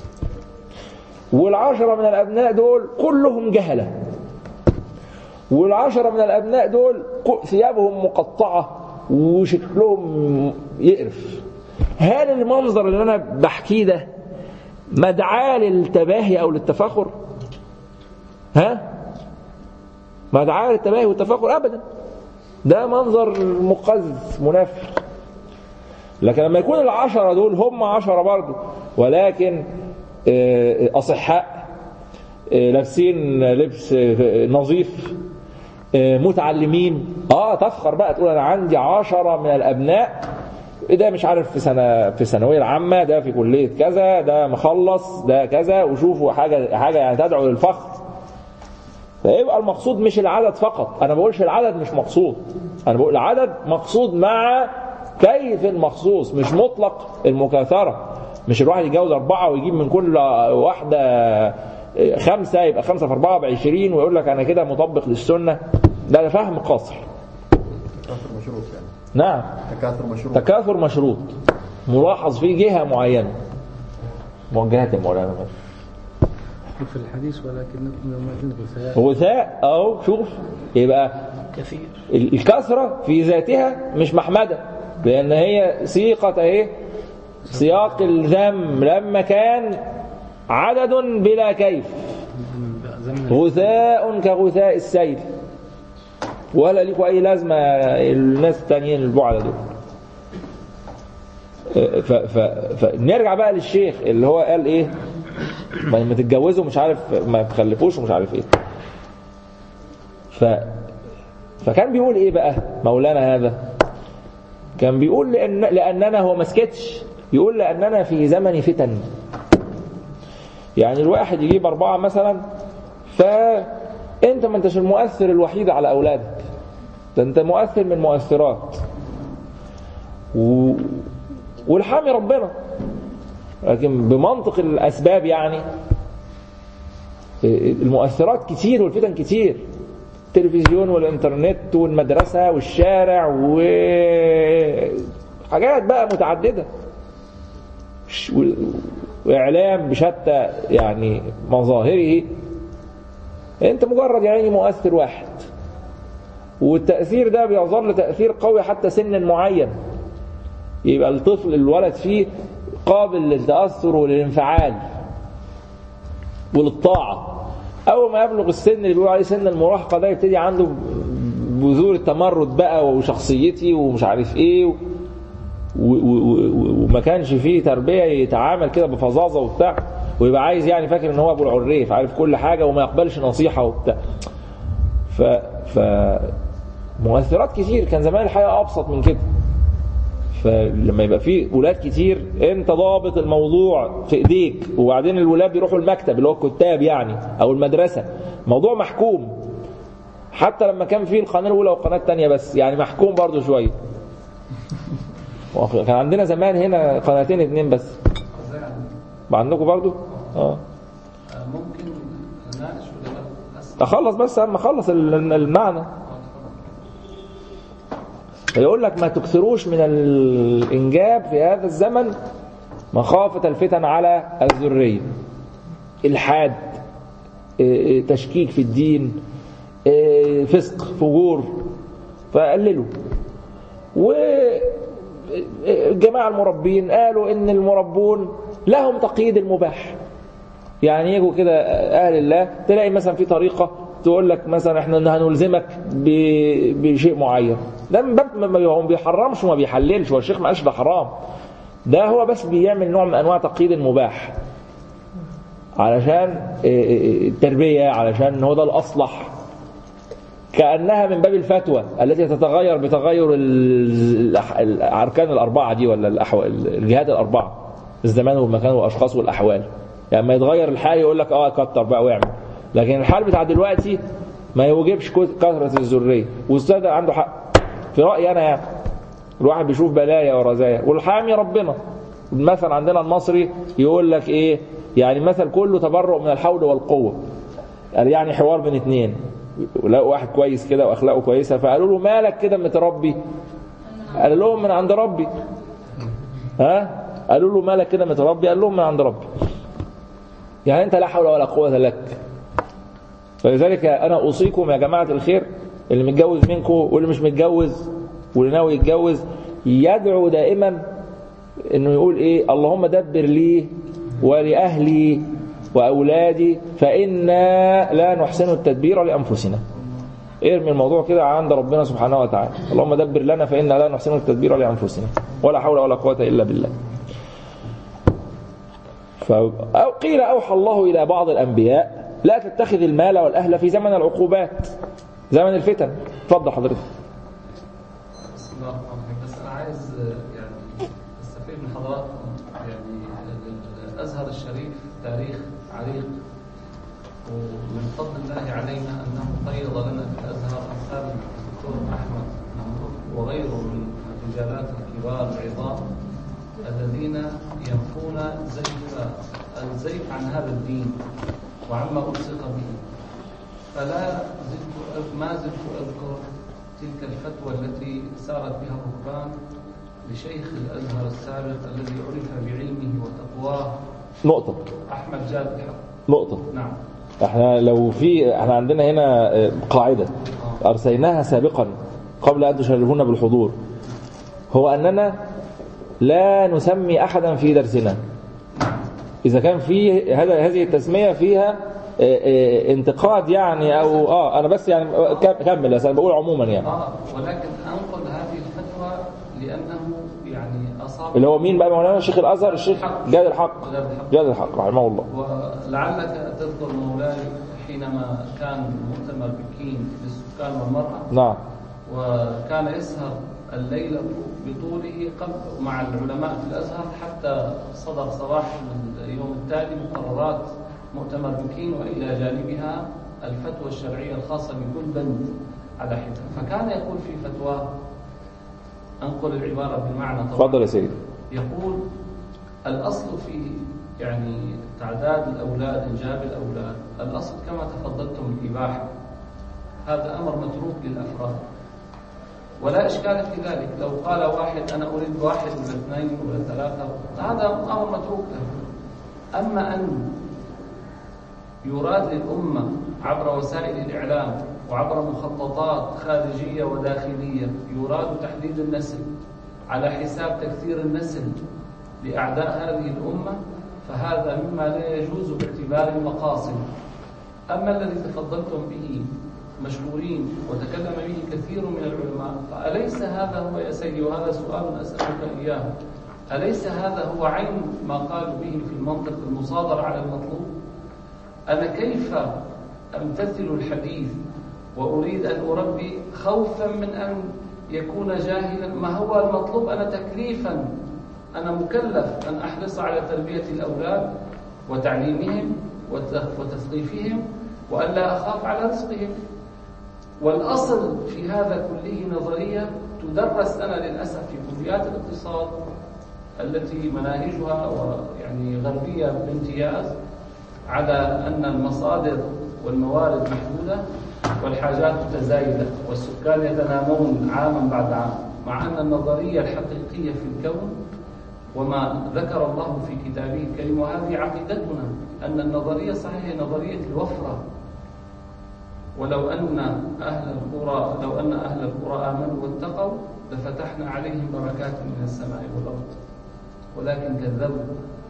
والعشرة من الأبناء دول كلهم جهلة والعشرة من الأبناء دول ثيابهم مقطعة وشكلهم يقرف هل المنظر اللي أنا بحكيه ده مدعاة للتباهي أو للتفاخر ها مدعاة للتباهي والتفاخر أبدا ده منظر مقزز منفر لكن لما يكون العشرة دول هم عشرة برضه ولكن أصحاء لابسين لبس نظيف متعلمين اه تفخر بقى تقول انا عندي عشرة من الابناء ده مش عارف في سنه في الثانويه العامه ده في كليه كذا ده مخلص ده كذا وشوفوا حاجه حاجه يعني تدعو للفخر فيبقى المقصود مش العدد فقط انا بقولش العدد مش مقصود انا بقول العدد مقصود مع كيف مخصوص مش مطلق المكاثره مش الواحد يتجوز أربعة ويجيب من كل واحدة خمسة يبقى خمسة في أربعة بعشرين ويقول لك أنا كده مطبق للسنة ده ده فهم قاصر تكاثر مشروط يعني نعم تكاثر مشروط تكاثر مشروط ملاحظ فيه جهة معينة موجهات يا مولانا في الحديث ولكن يومئذ غثاء غثاء أو شوف يبقى كثير ال- الكثرة في ذاتها مش محمدة لأن هي سيقة اهي سياق الذم لما كان عدد بلا كيف زمن غثاء كغثاء السيل ولا لكم أي لازمة الناس التانيين البعدة دول ف ف فنرجع بقى للشيخ اللي هو قال ايه ما ما تتجوزوا مش عارف ما تخلفوش ومش عارف ايه ف فكان بيقول ايه بقى مولانا هذا كان بيقول لأن لأننا هو ما سكتش يقول لأننا في زمن فتن يعني الواحد يجيب أربعة مثلا فأنت ما انتش المؤثر الوحيد على أولادك ده أنت مؤثر من مؤثرات و... والحامي ربنا لكن بمنطق الأسباب يعني المؤثرات كتير والفتن كتير التلفزيون والإنترنت والمدرسة والشارع وحاجات بقى متعددة ش- و- وإعلام بشتى يعني مظاهره أنت مجرد يعني مؤثر واحد والتأثير ده بيظل تأثير قوي حتى سن معين يبقى الطفل الولد فيه قابل للتأثر وللانفعال وللطاعة أول ما يبلغ السن اللي بيقولوا عليه سن المراهقة ده يبتدي عنده بذور التمرد بقى وشخصيتي ومش عارف إيه و... و... و... و... وما كانش فيه تربية يتعامل كده بفظاظة وبتاع ويبقى عايز يعني فاكر ان هو ابو العريف عارف كل حاجة وما يقبلش نصيحة وبتاع ف... ف... مؤثرات كتير كان زمان الحياة أبسط من كده فلما يبقى في ولاد كتير انت ضابط الموضوع في ايديك وبعدين الولاد بيروحوا المكتب اللي هو الكتاب يعني او المدرسه موضوع محكوم حتى لما كان في القناه الاولى والقناه الثانيه بس يعني محكوم برضو شويه كان عندنا زمان هنا قناتين اتنين بس ازاي يعني؟ ما عندكم برضو اه آه، ممكن نناقش ولا لا؟ بس اخلص بس اما اخلص ال- المعنى فيقول لك ما تكثروش من الانجاب في هذا الزمن مخافة الفتن على الذرية الحاد إيه، إيه، تشكيك في الدين إيه، فسق فجور فقللوا والجماعة المربين قالوا ان المربون لهم تقييد المباح يعني يجوا كده اهل الله تلاقي مثلا في طريقه تقول لك مثلا احنا هنلزمك ب- بشيء معين ده من باب ما هو ما بيحرمش وما بيحللش هو الشيخ ما قالش ده حرام ده هو بس بيعمل نوع من انواع تقييد المباح علشان إيه إيه التربيه علشان هو ده الاصلح كانها من باب الفتوى التي تتغير بتغير ال- الأح- الاركان الاربعه دي ولا الأحوال الجهات الاربعه الزمان والمكان والاشخاص والاحوال يعني ما يتغير الحال يقول لك اه كتر بقى واعمل لكن الحال بتاع دلوقتي ما يوجبش كث- كثره الذريه والاستاذ ده عنده حق في رايي انا يعني الواحد بيشوف بلايا ورزايا والحامي ربنا المثل عندنا المصري يقول لك ايه يعني مثل كله تبرؤ من الحول والقوه قال يعني حوار بين اتنين ولقوا واحد كويس كده واخلاقه كويسه فقالوا له مالك كده متربي قال لهم من عند ربي ها قالوا له مالك كده متربي قال لهم من عند ربي يعني انت لا حول ولا قوه لك فلذلك انا اوصيكم يا جماعه الخير اللي متجوز منكم واللي مش متجوز واللي ناوي يتجوز يدعو دائما انه يقول ايه اللهم دبر لي ولاهلي واولادي فانا لا نحسن التدبير لانفسنا ارمي الموضوع كده عند ربنا سبحانه وتعالى اللهم دبر لنا فانا لا نحسن التدبير لانفسنا ولا حول ولا قوه الا بالله أو قيل أوحى الله إلى بعض الأنبياء لا تتخذ المال والأهل في زمن العقوبات زمن الفتن اتفضل حضرتك بسم الله الرحمن الرحيم بس انا عايز آه، يعني استفيد من حضراتكم يعني ال- الازهر الشريف تاريخ عريق ومن فضل الله علينا انه قيض لنا في الازهر امثال الدكتور احمد محمود وغيره من الرجالات الكبار العظام الذين ينفون زيف الزيف عن هذا الدين وعما الصق به فلا زلت ما زلت اذكر تلك الفتوى التي سارت بها الركبان لشيخ الازهر السابق الذي عرف بعلمه وتقواه نقطة احمد جاد الحق نقطة نعم احنا لو في احنا عندنا هنا آه، قاعدة أرسيناها سابقا قبل أن تشرفونا بالحضور هو أننا لا نسمي أحدا في درسنا إذا كان في هذا هذه التسمية فيها آه، آه، انتقاد يعني أو اه أنا بس يعني آه، كم- كمل بس أنا بقول عموما يعني اه ولكن انقل هذه الفتوى لانه يعني اصاب اللي هو مين بقى مولانا الشيخ الأزهر الشيخ جاد الحق جاد الحق. جاد الحق رحمه الله ولعلك تذكر مولاي حينما كان مؤتمر بكين للسكان والمرأة نعم وكان يسهر الليل بطوله قبل مع العلماء في الازهر حتى صدر صباح اليوم التالي مقررات مؤتمر بكين والى جانبها الفتوى الشرعيه الخاصه بكل بند على حده فكان يقول في فتواه انقل العباره بالمعنى طبعا اتفضل يا سيدي يقول الأصل في يعني تعداد الأولاد إنجاب الأولاد الأصل كما تفضلتم الإباحة هذا أمر متروك للأفراد ولا إشكال في ذلك لو قال واحد أنا أريد واحد ولا اثنين ولا ثلاثة هذا أمر متروك له أما أن يراد للأمة عبر وسائل الإعلام وعبر مخططات خارجية وداخلية يراد تحديد النسل على حساب تكثير النسل لأعداء هذه الأمة فهذا مما لا يجوز باعتبار المقاصد أما الذي تفضلتم به مشهورين وتكلم به كثير من العلماء فأليس هذا هو يا سيدي وهذا سؤال أسألك إياه أليس هذا هو عين ما قالوا به في المنطق المصادر على المطلوب أنا كيف أمتثل الحديث وأريد أن أربي خوفا من أن يكون جاهلا ما هو المطلوب أنا تكليفا أنا مكلف أن أحرص على تربية الأولاد وتعليمهم وت- وتثقيفهم وأن لا أخاف على رزقهم والأصل في هذا كله نظرية تدرس أنا للأسف في كليات الاقتصاد التي مناهجها يعني غربية بامتياز على أن المصادر والموارد محدودة والحاجات متزايدة والسكان يتنامون عاما بعد عام مع أن النظرية الحقيقية في الكون وما ذكر الله في كتابه الكريم وهذه عقيدتنا أن النظرية صحيح هي نظرية الوفرة ولو أن أهل القرى لو أن أهل القرى آمنوا واتقوا لفتحنا عليهم بركات من السماء والأرض ولكن كذبوا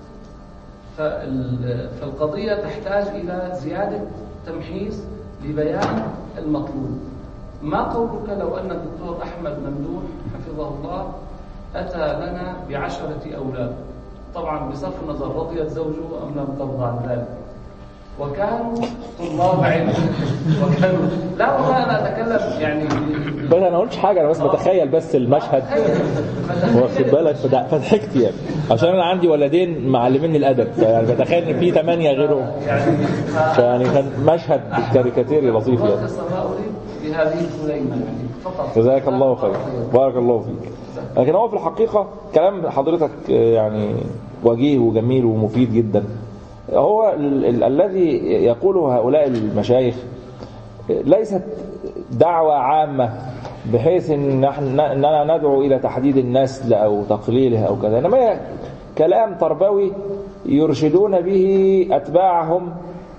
فال- فالقضية تحتاج إلى زيادة تمحيص لبيان المطلوب ما قولك لو أن الدكتور أحمد ممدوح حفظه الله أتى لنا بعشرة أولاد طبعا بصرف النظر رضيت زوجه أم لم ترضى عن ذلك وكانوا طلاب علم وكانوا لا والله أنا أتكلم يعني بس انا ما قلتش حاجه انا بس بتخيل بس المشهد واخد بالك فد- فضحكت يعني عشان انا عندي ولدين معلميني الادب يعني بتخيل ان في ثمانيه غيرهم يعني ف- فيعني كان مشهد كاريكاتيري لطيف يعني ملخص ما أريد بهذه الكلمة يعني فقط جزاك الله خير بارك الله فيك لكن هو في الحقيقة كلام حضرتك آه، يعني وجيه وجميل ومفيد جدا هو ال- ال- الذي يقوله هؤلاء المشايخ ليست دعوة عامة بحيث ان نحن اننا ندعو الى تحديد النسل او تقليله او كذا انما هي كلام تربوي يرشدون به اتباعهم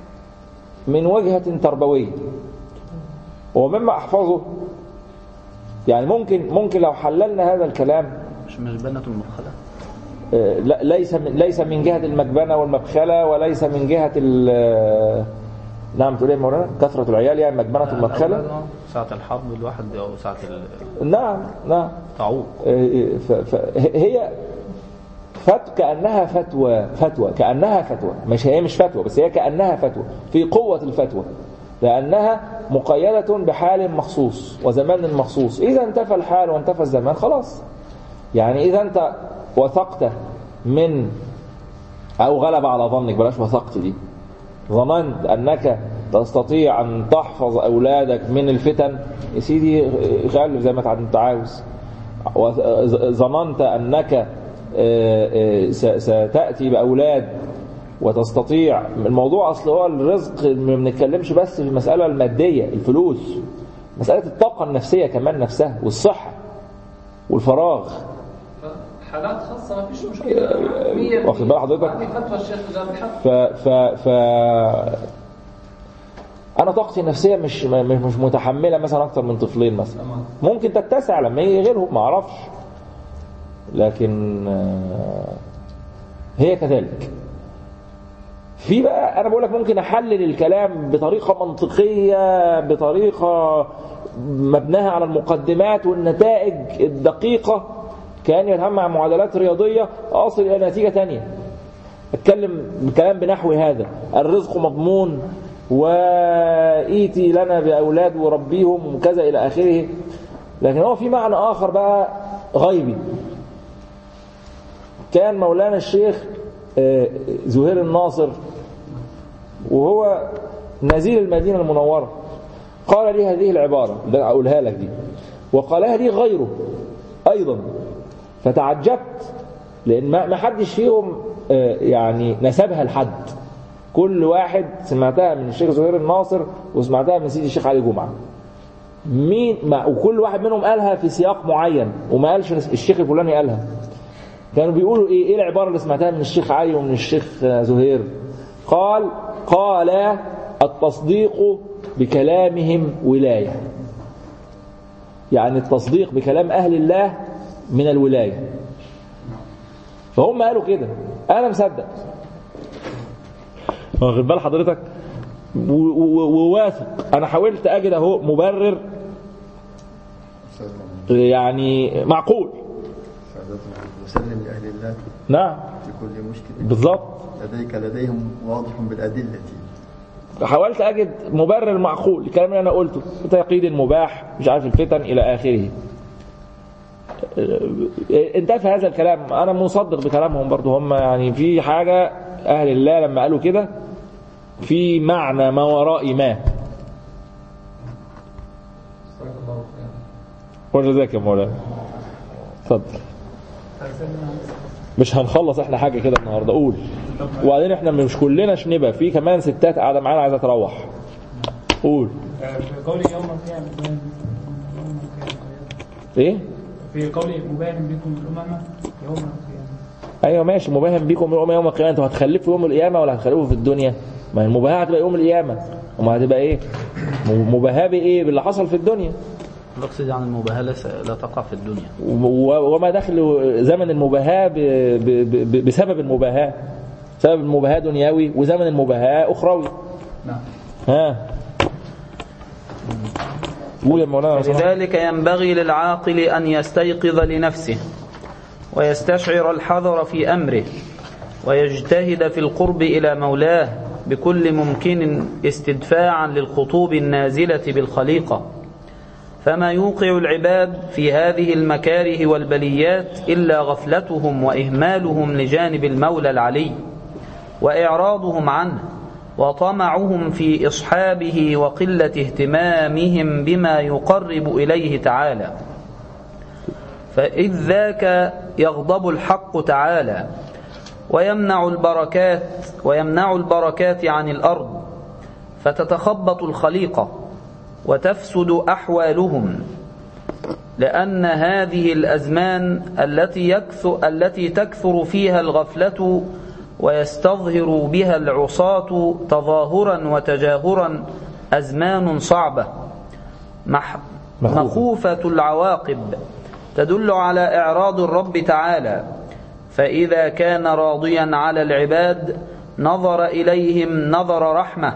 من وجهة تربوية ومما احفظه يعني ممكن ممكن لو حللنا هذا الكلام مش مش بنة المرخلة آه، لا ليس من ليس من جهه المكبنه والمبخله وليس من جهه ال آه، نعم تقول ايه يا مولانا كثره العيال يعني مكبنه المبخله ساعة الحرب الواحد أو ساعة نعم نعم التعوق آه، ف- ف- هي فت كانها فتوى فتوى كانها فتوى مش هي مش فتوى بس هي كانها فتوى في قوه الفتوى لانها مقيده بحال مخصوص وزمان مخصوص اذا انتفى الحال وانتفى الزمان خلاص يعني اذا انت وثقت من او غلب على ظنك بلاش وثقت دي ظننت انك تستطيع ان تحفظ اولادك من الفتن يا سيدي غلب زي ما انت عاوز ظننت انك آه، آه، س- ستاتي باولاد وتستطيع الموضوع اصل هو الرزق ما بنتكلمش بس في المساله الماديه الفلوس مساله الطاقه النفسيه كمان نفسها والصحه والفراغ حالات خاصة ما فيش مشكلة مية واخد بال حضرتك؟ هذه فتوى الشيخ ده بحق ف ف ف انا طاقتي النفسيه مش مش مش متحمله مثلا اكتر من طفلين مثلا تمام. ممكن تتسع لما يجي غيرهم ما اعرفش لكن آه، هي كذلك في بقى انا بقول لك ممكن احلل الكلام بطريقه منطقيه بطريقه مبناها على المقدمات والنتائج الدقيقه كان يتهم مع معادلات رياضيه اصل الى نتيجه تانية اتكلم بكلام بنحو هذا الرزق مضمون وايتي لنا باولاد وربيهم وكذا الى اخره لكن هو في معنى اخر بقى غيبي كان مولانا الشيخ آه، زهير الناصر وهو نزيل المدينة المنورة قال لي هذه العبارة اللي أقولها لك دي وقالها لي غيره أيضا فتعجبت لأن ما ما حدش فيهم آه، يعني نسبها لحد كل واحد سمعتها من الشيخ زهير الناصر وسمعتها من سيدي الشيخ علي جمعة مين ما وكل واحد منهم قالها في سياق معين وما قالش الشيخ الفلاني قالها كانوا بيقولوا ايه ايه العباره اللي سمعتها من الشيخ علي ومن الشيخ زهير قال قال التصديق بكلامهم ولايه يعني التصديق بكلام اهل الله من الولايه فهم قالوا كده انا مصدق واخد بال حضرتك و- و- وواثق انا حاولت اجد اهو مبرر يعني معقول سادتنا وسلم لأهل الله نعم في كل مشكلة بالظبط لديك لديهم واضح بالأدلة حاولت اجد مبرر معقول الكلام اللي انا قلته تقييد المباح مش عارف الفتن الى اخره انتفى هذا الكلام انا مصدق بكلامهم برضو هم يعني في حاجه اهل الله لما قالوا كده في معنى ما وراء ما جزاك الله خيرا وجزاك يا مولانا اتفضل مش هنخلص احنا حاجه كده النهارده قول وبعدين احنا مش كلنا شنبه في كمان ستات قاعده معانا عايزه تروح قول في قولي يوم القيامة يوم القيامة ايه في قولي مباين بكم الأمم يوم القيامة ايوه ماشي مباهم بيكم يوم يوم القيامه انتوا هتخلفوا يوم القيامه ولا هتخلفوا في الدنيا ما هي المباهاه هتبقى يوم القيامه وما هتبقى ايه م- مباهاه بايه باللي حصل في الدنيا نقصد عن المباهاة ليس- لا تقع في الدنيا و- وما دخل زمن المباهاة ب- ب- ب- بسبب المباهاة سبب المباهاة دنيوي وزمن المباهاة أخروي نعم ها قول يا مولانا لو سمحت. لذلك ينبغي للعاقل أن يستيقظ لنفسه ويستشعر الحذر في أمره ويجتهد في القرب إلى مولاه بكل ممكن استدفاعا للخطوب النازلة بالخليقة فما يوقع العباد في هذه المكاره والبليات إلا غفلتهم وإهمالهم لجانب المولى العلي وإعراضهم عنه وطمعهم في إصحابه وقلة اهتمامهم بما يقرب إليه تعالى فإذ ذاك يغضب الحق تعالى ويمنع البركات ويمنع البركات عن الأرض فتتخبط الخليقة وتفسد أحوالهم لأن هذه الأزمان التي يكثر التي تكثر فيها الغفلة ويستظهر بها العصاة تظاهرا وتجاهرا أزمان صعبة مح مخوفة. مخوفة العواقب تدل على إعراض الرب تعالى فإذا كان راضيا على العباد نظر إليهم نظر رحمة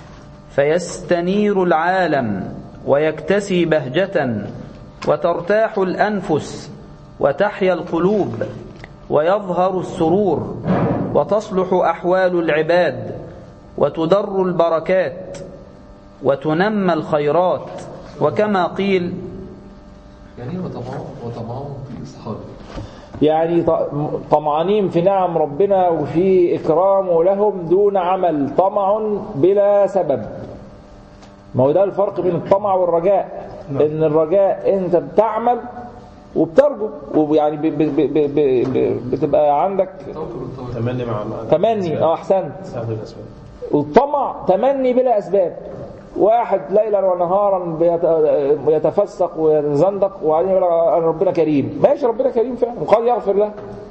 فيستنير العالم ويكتسي بهجة وترتاح الأنفس وتحيا القلوب ويظهر السرور وتصلح أحوال العباد وتدر البركات وتنمى الخيرات وكما قيل يعني وطمعهم وطمعهم في إصحابه يعني ط- طمعانين في نعم ربنا وفي إكرامه لهم دون عمل طمع بلا سبب ما هو ده الفرق بين الطمع والرجاء ان الرجاء انت بتعمل وبترجو ويعني ب- ب- ب- ب- ب- بتبقى عندك تمني مع مع- تمني اه احسنت سبب الأسباب والطمع تمني بلا اسباب واحد ليلا ونهارا بيت- يتفسق ويتزندق وبعدين يقول لك أنا ربنا كريم ماشي ربنا كريم فعلا وقد يغفر له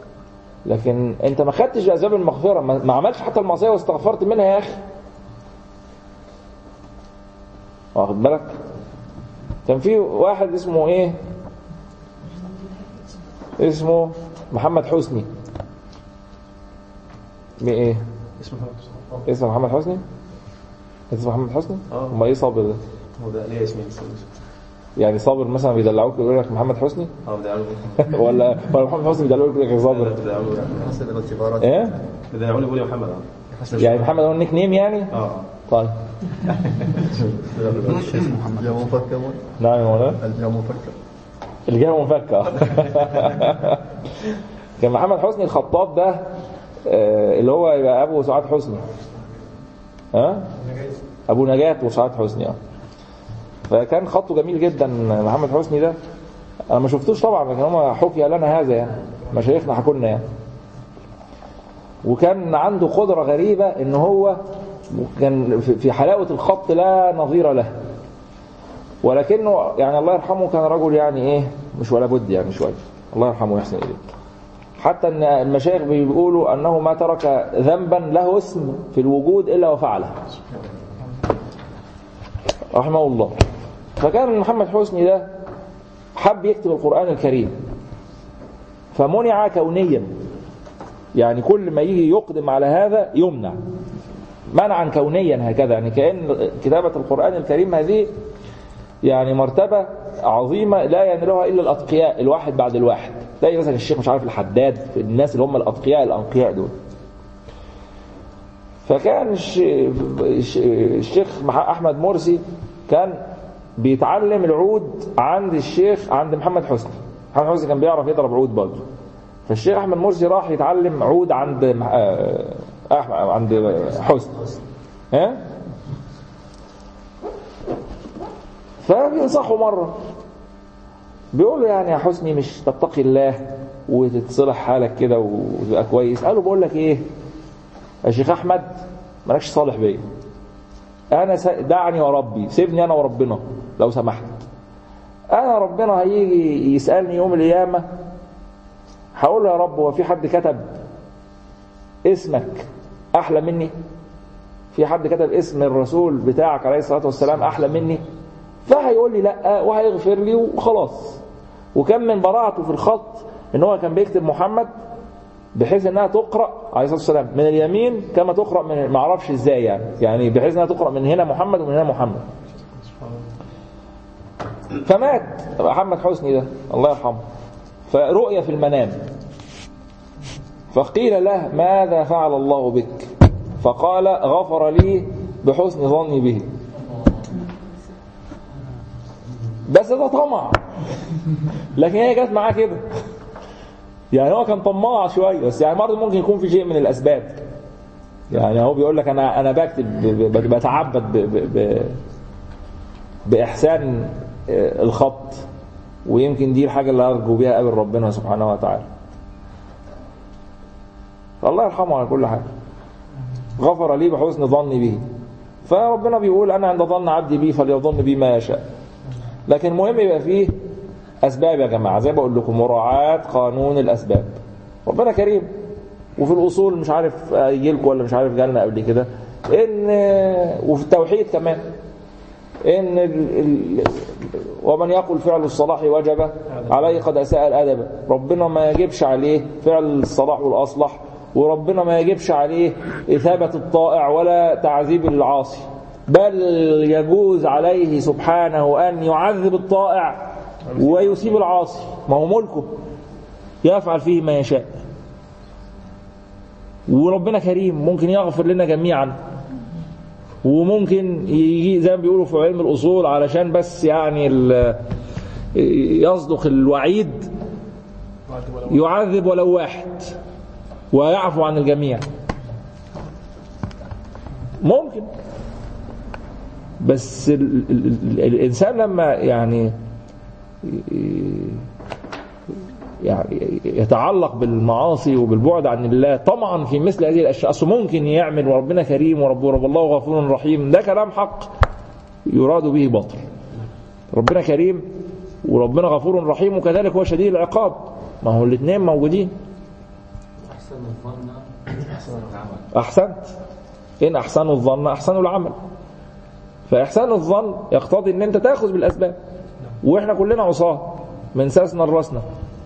لكن انت ما خدتش اسباب المغفره ما ما عملتش حتى المعصيه واستغفرت منها يا اخي واخد بالك كان في واحد اسمه ايه اسمه محمد حسني بايه اسمه محمد حسين. اسمه محمد حسني اسمه محمد حسني آه. امال ايه صابر ده هو ده ليه اسمين يعني صابر مثلا بيدلعوك يقول لك محمد حسني اه بدعوا ولا ولا محمد حسني بيدلعوك يقول لك يا صابر بدعوا حسب الاعتبارات ايه بدعوني بقول يا محمد اه يعني محمد هو النيك نيم يعني اه طيب يا مفكر نعم يا مولانا يا مفكر الجامع مفكة كان محمد حسني الخطاب ده آه، اللي هو يبقى ابو سعاد حسني ها ابو نجاة وسعاد حسني اه فكان خطه جميل جدا محمد حسني ده انا ما شفتوش طبعا لكن هم حكي لنا هذا يعني مشايخنا حكوا لنا يعني وكان عنده قدرة غريبة ان هو كان في- في حلاوة الخط لا نظير له ولكنه يعني الله يرحمه كان رجل يعني ايه مش ولا بد يعني شويه الله يرحمه ويحسن اليه حتى ان المشايخ بيقولوا انه ما ترك ذنبا له اسم في الوجود الا وفعله رحمه الله فكان محمد حسني ده حب يكتب القران الكريم فمنع كونيا يعني كل ما يجي يقدم على هذا يمنع منعا كونيا هكذا يعني كأن كتابة القرآن الكريم هذه يعني مرتبة عظيمة لا ينالها إلا الأتقياء الواحد بعد الواحد تلاقي مثلا الشيخ مش عارف الحداد الناس اللي هم الأتقياء الأنقياء دول فكان الش- الش- الشيخ مح- أحمد مرسي كان بيتعلم العود عند الشيخ عند محمد حسني محمد حسني كان بيعرف يضرب عود برضه فالشيخ احمد مرسي راح يتعلم عود عند آه، احمد عند حسني ها فبينصحه مره بيقول له يعني يا حسني مش تتقي الله وتتصلح حالك كده وتبقى كويس قال له بقول لك ايه يا شيخ احمد مالكش صالح بيا انا س- دعني وربي سيبني انا وربنا لو سمحت انا ربنا هيجي يسالني يوم القيامه هقول له يا رب هو في حد كتب اسمك احلى مني في حد كتب اسم الرسول بتاعك عليه الصلاه والسلام احلى مني فهيقول لي لا وهيغفر لي وخلاص وكان من براعته في الخط ان هو كان بيكتب محمد بحيث انها تقرا عليه الصلاه والسلام من اليمين كما تقرا من ما اعرفش ازاي يعني يعني بحيث انها تقرا من هنا محمد ومن هنا محمد فمات محمد حسني ده الله يرحمه فرؤيا في المنام فقيل له ماذا فعل الله بك فقال غفر لي بحسن ظني به بس ده طمع لكن هي جت معاه كده يعني هو كان طماع شويه بس يعني برضه ممكن يكون في شيء من الاسباب يعني هو بيقول لك انا انا بكتب ب- ب- بتعبد ب ب ب باحسان آه، الخط ويمكن دي الحاجه اللي ارجو بيها قابل ربنا سبحانه وتعالى فالله يرحمه على كل حال غفر لي بحسن ظني به فربنا بيقول انا عند ظن عبدي بي فليظن بي ما يشاء لكن المهم يبقى فيه اسباب يا جماعه زي ما بقول لكم مراعاه قانون الاسباب ربنا كريم وفي الاصول مش عارف يجي لكم ولا مش عارف جالنا قبل كده ان وفي التوحيد كمان ان ال... ال... ومن يقول فعل الصلاح وجب عليه قد اساء الادب ربنا ما يجبش عليه فعل الصلاح والاصلح وربنا ما يجبش عليه اثابه الطائع ولا تعذيب العاصي بل يجوز عليه سبحانه ان يعذب الطائع ويسيب العاصي ما هو ملكه يفعل فيه ما يشاء وربنا كريم ممكن يغفر لنا جميعا وممكن يجي زي ما بيقولوا في علم الاصول علشان بس يعني ال- يصدق الوعيد يعذب ولو واحد ويعفو عن الجميع ممكن بس ال ال ال الانسان لما يعني يعني يتعلق بالمعاصي وبالبعد عن الله طمعا في مثل هذه الاشياء اصل ممكن يعمل وربنا كريم ورب رب الله غفور رحيم ده كلام حق يراد به باطل ربنا كريم وربنا غفور رحيم وكذلك هو شديد العقاب ما هو الاثنين موجودين احسن الظن احسن العمل احسنت ان احسنوا الظن احسنوا العمل فاحسان الظن يقتضي ان انت تاخذ بالاسباب واحنا كلنا عصاه من ساسنا لراسنا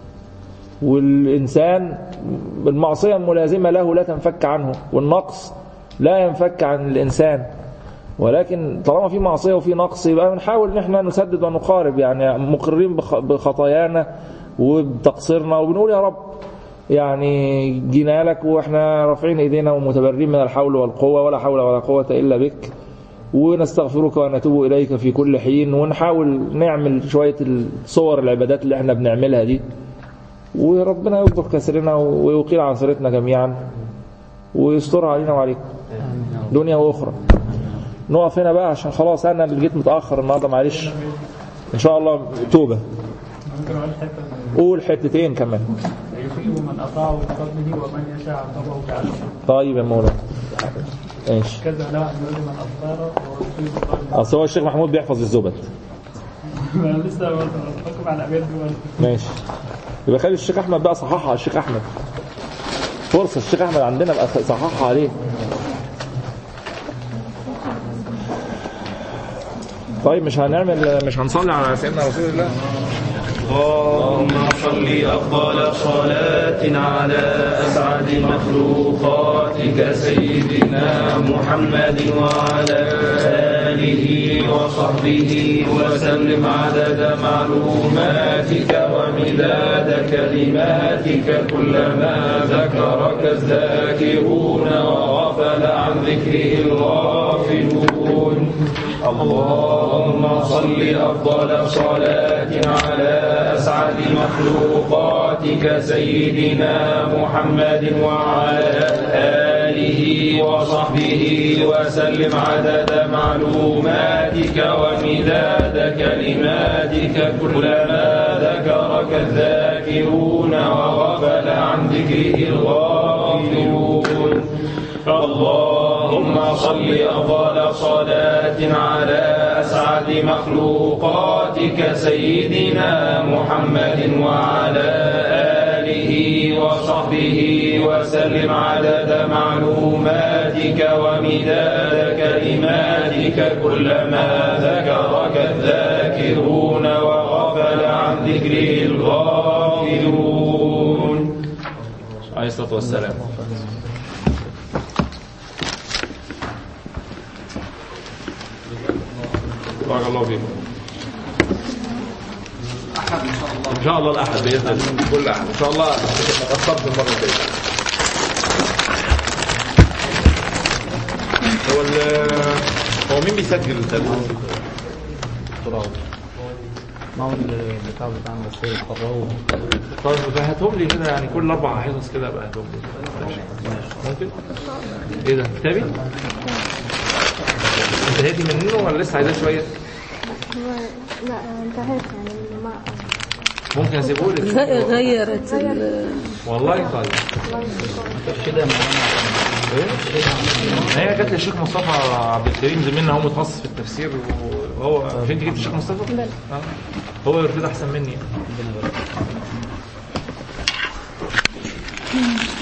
والإنسان المعصية الملازمة له لا تنفك عنه والنقص لا ينفك عن الإنسان ولكن طالما في معصية وفي نقص يبقى بنحاول ان احنا نسدد ونقارب يعني مقرين بخ- بخطايانا وبتقصيرنا وبنقول يا رب يعني جينا لك واحنا رافعين ايدينا ومتبرين من الحول والقوة ولا حول ولا قوة الا بك ونستغفرك ونتوب اليك في كل حين ونحاول نعمل شوية الصور العبادات اللي احنا بنعملها دي وربنا يكبر كسرنا ويقيل عثرتنا جميعا ويستر علينا وعليكم دنيا واخرى نقف هنا بقى عشان خلاص انا اللي جيت متاخر النهارده معلش ان شاء الله توبه ممكن اقول حته قول حتتين كمان يصيب من اطاعه بفضله ومن يشاء عقبه بعدله طيب يا مولانا ماشي كذا لا يريد من افطار ويصيب قلبه اصل هو الشيخ محمود بيحفظ الزبد انا لسه بحكم على الابيات دي ماشي يبقى خلي الشيخ احمد بقى صححها على الشيخ احمد فرصه الشيخ احمد عندنا بقى صححها عليه طيب مش هنعمل مش هنصلي على سيدنا رسول الله اللهم صل أفضل صلاة على أسعد مخلوقاتك سيدنا محمد وعلى آله وصحبه وسلم عدد معلوماتك ومداد كلماتك كلما ذكرك الذاكرون وغفل عن ذكره الغافلون اللهم صل أفضل صلاة على أسعد مخلوقاتك سيدنا محمد وعلى آله وصحبه وسلم عدد معلوماتك ومداد كلماتك كلما ذكرك الذاكرون وغفل عن ذكره الغافلون اللهم صل أفضل صلاة على أسعد مخلوقاتك سيدنا محمد وعلى آله وصحبه وسلم عدد معلوماتك ومداد كلماتك كلما ذكرك الذاكرون وغفل عن ذكره الغافلون عليه الصلاة والسلام بارك الله فيكم ان شاء الله الاحد باذن الله كل احد ان شاء الله قصرت المره الجايه هو ال- هو مين بيسجل التلفزيون؟ ما هو البتاع بتاعنا بس القراوه طيب هاتهم لي كده يعني كل اربع حصص كده بقى هاتهم لي ممكن؟ ايه ده كتابي؟ انتهيتي منه ولا لسه عايزاه شويه؟ لا انتهيت يعني ما ممكن اسيبه لك غيرت ال- والله طيب كده ايه؟ هي جت للشيخ مصطفى عبد الكريم زميلنا هو متخصص في التفسير وهو مش انت جبت الشيخ مصطفى؟ بلى. آه. هو يرفض احسن مني يعني.